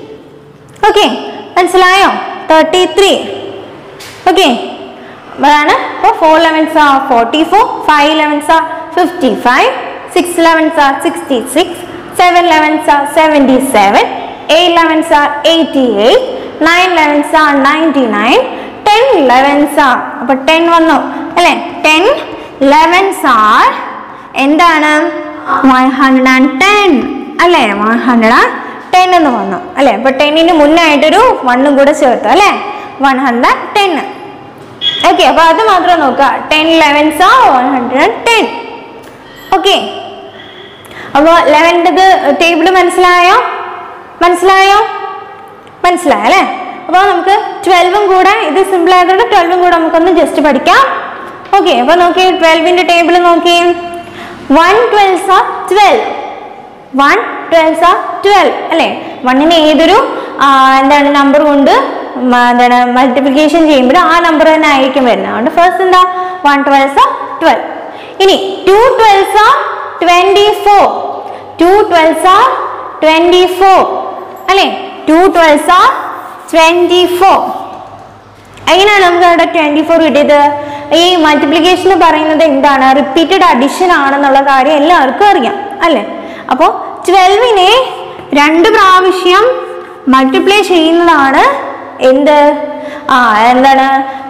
ഓക്കെ മനസ്സിലായോ തേർട്ടി ത്രീ ഓക്കെ അതാണ് അപ്പോൾ four elevens are forty four five elevens are fifty five six elevens are sixty six seven elevens are seventy seven eight elevens are eighty eight nine elevens are ninety nine ten elevens are അപ്പോൾ ടെൻ വന്നു അല്ലേ ടെൻ ലെവൻസ് ആർ എന്താണ് വൺ ഹൺഡ്രഡ് ആൻഡ് ടെൻ അല്ലേ വൺ ഹൺഡ്രഡ് ആൻഡ് ടെൻ എന്ന് വന്നു അല്ലേ അപ്പൊ ടെന്നിന് മുന്നായിട്ടൊരു വണ്ണും കൂടെ ചേർത്തു അല്ലേ വൺ ഹൺഡ്രഡ് ടെൻ ഓക്കെ അപ്പൊ അത് മാത്രം നോക്കുക ടെൻ ലെവൻസ് ആ one hundred and ten okay അപ്പോൾ ലെവൻ്റെത് ടേബിൾ മനസ്സിലായോ മനസ്സിലായോ മനസ്സിലായോ അല്ലേ അപ്പോൾ നമുക്ക് ട്വൽവും കൂടെ ഇത് സിമ്പിൾ ആയതുകൊണ്ട് ട്വൽവും കൂടെ നമുക്കൊന്ന് ജസ്റ്റ് പഠിക്കാം ഓക്കെ അപ്പോൾ നോക്കി ട്വൽവിൻ്റെ ടേബിൾ നോക്കി വൺ ട്വൽസ് ആ ട്വൽവ് വൺ ട്വൽസ് ആ ട്വൽവ് അല്ലേ വണ്ണിന് ഏതൊരു ആ, എന്താണ് നമ്പർ കൊണ്ട് മ, എന്താണ് മൾട്ടിപ്ലിക്കേഷൻ ചെയ്യുമ്പോൾ ആ നമ്പർ തന്നെ ആയിരിക്കും വരുന്നത് അതുകൊണ്ട് ഫസ്റ്റ് എന്താ വൺ ട്വൽസ് ആ ട്വൽവ് ഇനി ടു ട്വൽസ് ആ ട്വൻറ്റി ഫോർ ടു ട്വൽസ് ആ ട്വൻറ്റി ഫോർ അല്ലേ ടു ട്വൽസ് ആ ട്വൻറ്റി ഫോർ എങ്ങനെയാണ് നമുക്ക് അവിടെ ട്വന്റി ഫോർ കിട്ടിയത് ഈ മൾട്ടിപ്ലിക്കേഷൻ എന്ന് പറയുന്നത് എന്താണ് റിപ്പീറ്റഡ് അഡിഷൻ ആണെന്നുള്ള കാര്യം എല്ലാവർക്കും അറിയാം അല്ലേ അപ്പോൾ ട്വൽവിനെ രണ്ട് പ്രാവശ്യം മൾട്ടിപ്ലൈ ചെയ്യുന്നതാണ് എന്ത് ആ എന്താണ്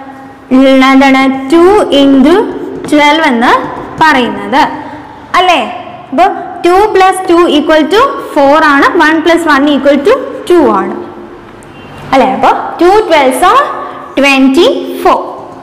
ൽ- എന്താണ് ടു ഇൻറ്റു ട്വൽവ് എന്ന് പറയുന്നത് അല്ലേ അപ്പോൾ two plus two equal to four ആണ് one plus one equal to two ആണ് അല്ലേ അപ്പോൾ two twelves are twenty four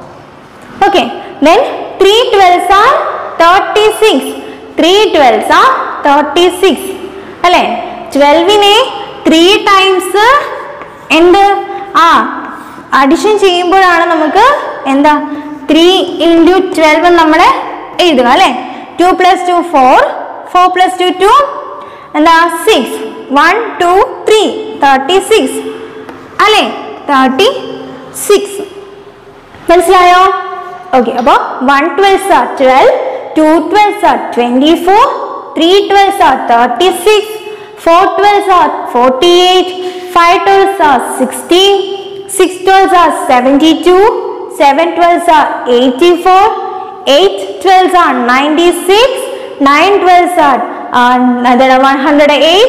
okay then three twelves are thirty six three twelves are thirty six അല്ലേ ട്വൽവിനെ ത്രീ ടൈംസ് എന്ത് ആ അഡിഷൻ ചെയ്യുമ്പോഴാണ് നമുക്ക് എന്താ ത്രീ ഇൻറ്റു ട്വൽവ് നമ്മൾ എഴുതുക അല്ലേ two plus two four four plus two two എന്താ six one two three thirty six അല്ലേ തേർട്ടി സിക്സ് മനസ്സിലായോ ഓക്കെ അപ്പോൾ one twelves are twelve two twelves are twenty four three twelves are thirty six four twelves are forty eight five twelves are sixty six twelves are seventy two seven twelves are eighty four eight twelves are ninety six nine twelves are one hundred eight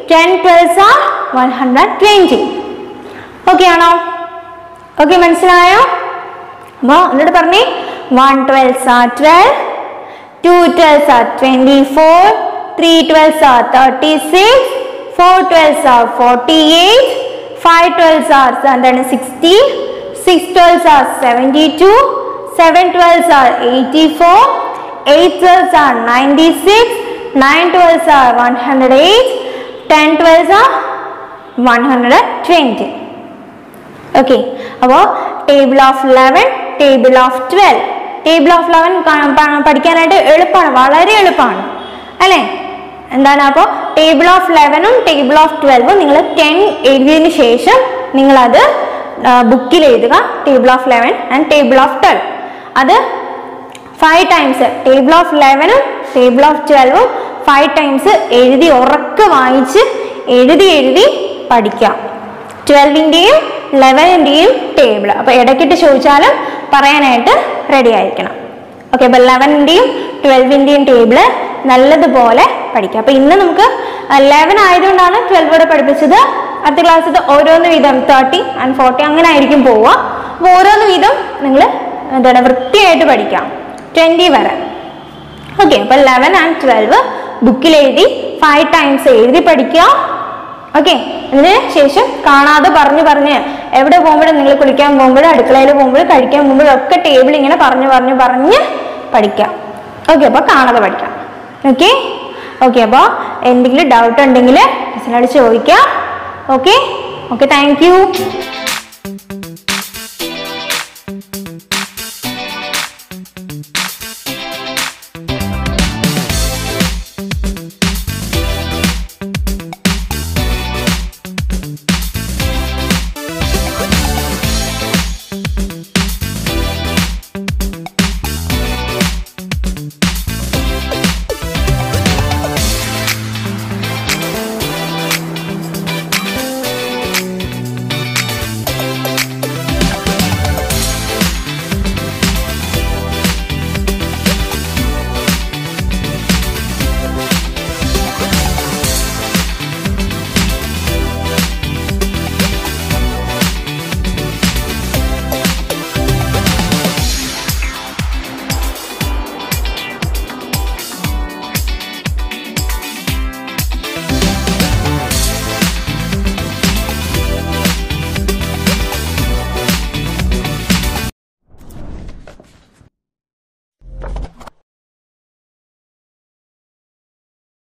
ten twelves are one hundred twenty okay ആണോ ഓക്കെ മനസ്സിലായോ അപ്പോൾ എന്നിട്ട് പറഞ്ഞേ one twelves are twelve two twelves are twenty four three twelves are thirty six four twelves are forty eight five twelves are എന്താണ് sixty six twelves are seventy two seven twelves are eighty four eight twelves are ninety six nine twelves are one hundred eight ten twelves are one hundred twenty okay അപ്പോൾ table of eleven table of twelve table of eleven പഠിക്കാനായിട്ട് എളുപ്പമാണ് വളരെ എളുപ്പമാണ് അല്ലേ എന്താണ് അപ്പോൾ ടേബിൾ ഓഫ് ലെവനും ടേബിൾ ഓഫ് ട്വൽവും നിങ്ങൾ ടെൻ എഴുതിയതിന് ശേഷം നിങ്ങളത് ബുക്കിൽ എഴുതുക table of eleven and table of twelve അത് ഫൈവ് ടൈംസ് ടേബിൾ ഓഫ് ലെവനും ടേബിൾ ഓഫ് ട്വൽവും ഫൈവ് ടൈംസ് എഴുതി ഉറക്കെ വായിച്ച് എഴുതി എഴുതി പഠിക്കാം ട്വൽവിൻ്റെയും ലെവനിൻ്റെയും ടേബിൾ അപ്പോൾ ഇടയ്ക്കിട്ട് ചോദിച്ചാലും പറയാനായിട്ട് റെഡി ആയിരിക്കണം ഓക്കെ അപ്പോൾ ലെവനിൻ്റെയും ട്വൽവിൻ്റെയും ടേബിൾ നല്ലതുപോലെ പഠിക്കാം അപ്പോൾ ഇന്ന് നമുക്ക് ലെവൻ ആയതുകൊണ്ടാണ് ട്വൽവ് വരെ പഠിപ്പിച്ചത് അടുത്ത ക്ലാസ്സിൽ ഓരോന്ന് വീതം തേർട്ടി ആൻഡ് ഫോർട്ടി അങ്ങനെ ആയിരിക്കും പോവുക അപ്പോൾ ഓരോന്ന് വീതം നിങ്ങൾ എന്താണ് വൃത്തിയായിട്ട് പഠിക്കാം ട്വൻറ്റി വരെ ഓക്കെ അപ്പോൾ ലെവൻ ആൻഡ് ട്വൽവ് ബുക്കിൽ എഴുതി ഫൈവ് ടൈംസ് എഴുതി പഠിക്കുക ഓക്കെ ഇതിന് ശേഷം കാണാതെ പറഞ്ഞു പറഞ്ഞ് എവിടെ പോകുമ്പോഴും നിങ്ങൾ കുളിക്കാൻ പോകുമ്പോഴും അടുക്കളയിൽ പോകുമ്പോഴും കഴിക്കാൻ പോകുമ്പോഴും ഒക്കെ ടേബിൾ ഇങ്ങനെ പറഞ്ഞു പറഞ്ഞു പറഞ്ഞ് പഠിക്കാം ഓക്കെ അപ്പോൾ കാണാതെ പഠിക്കാം ഓക്കെ ഓക്കെ അപ്പോൾ എന്തെങ്കിലും ഡൗട്ട് ഉണ്ടെങ്കിൽ ടീച്ചറിനോട് ചോദിക്കാം ഓക്കെ ഓക്കെ താങ്ക് യു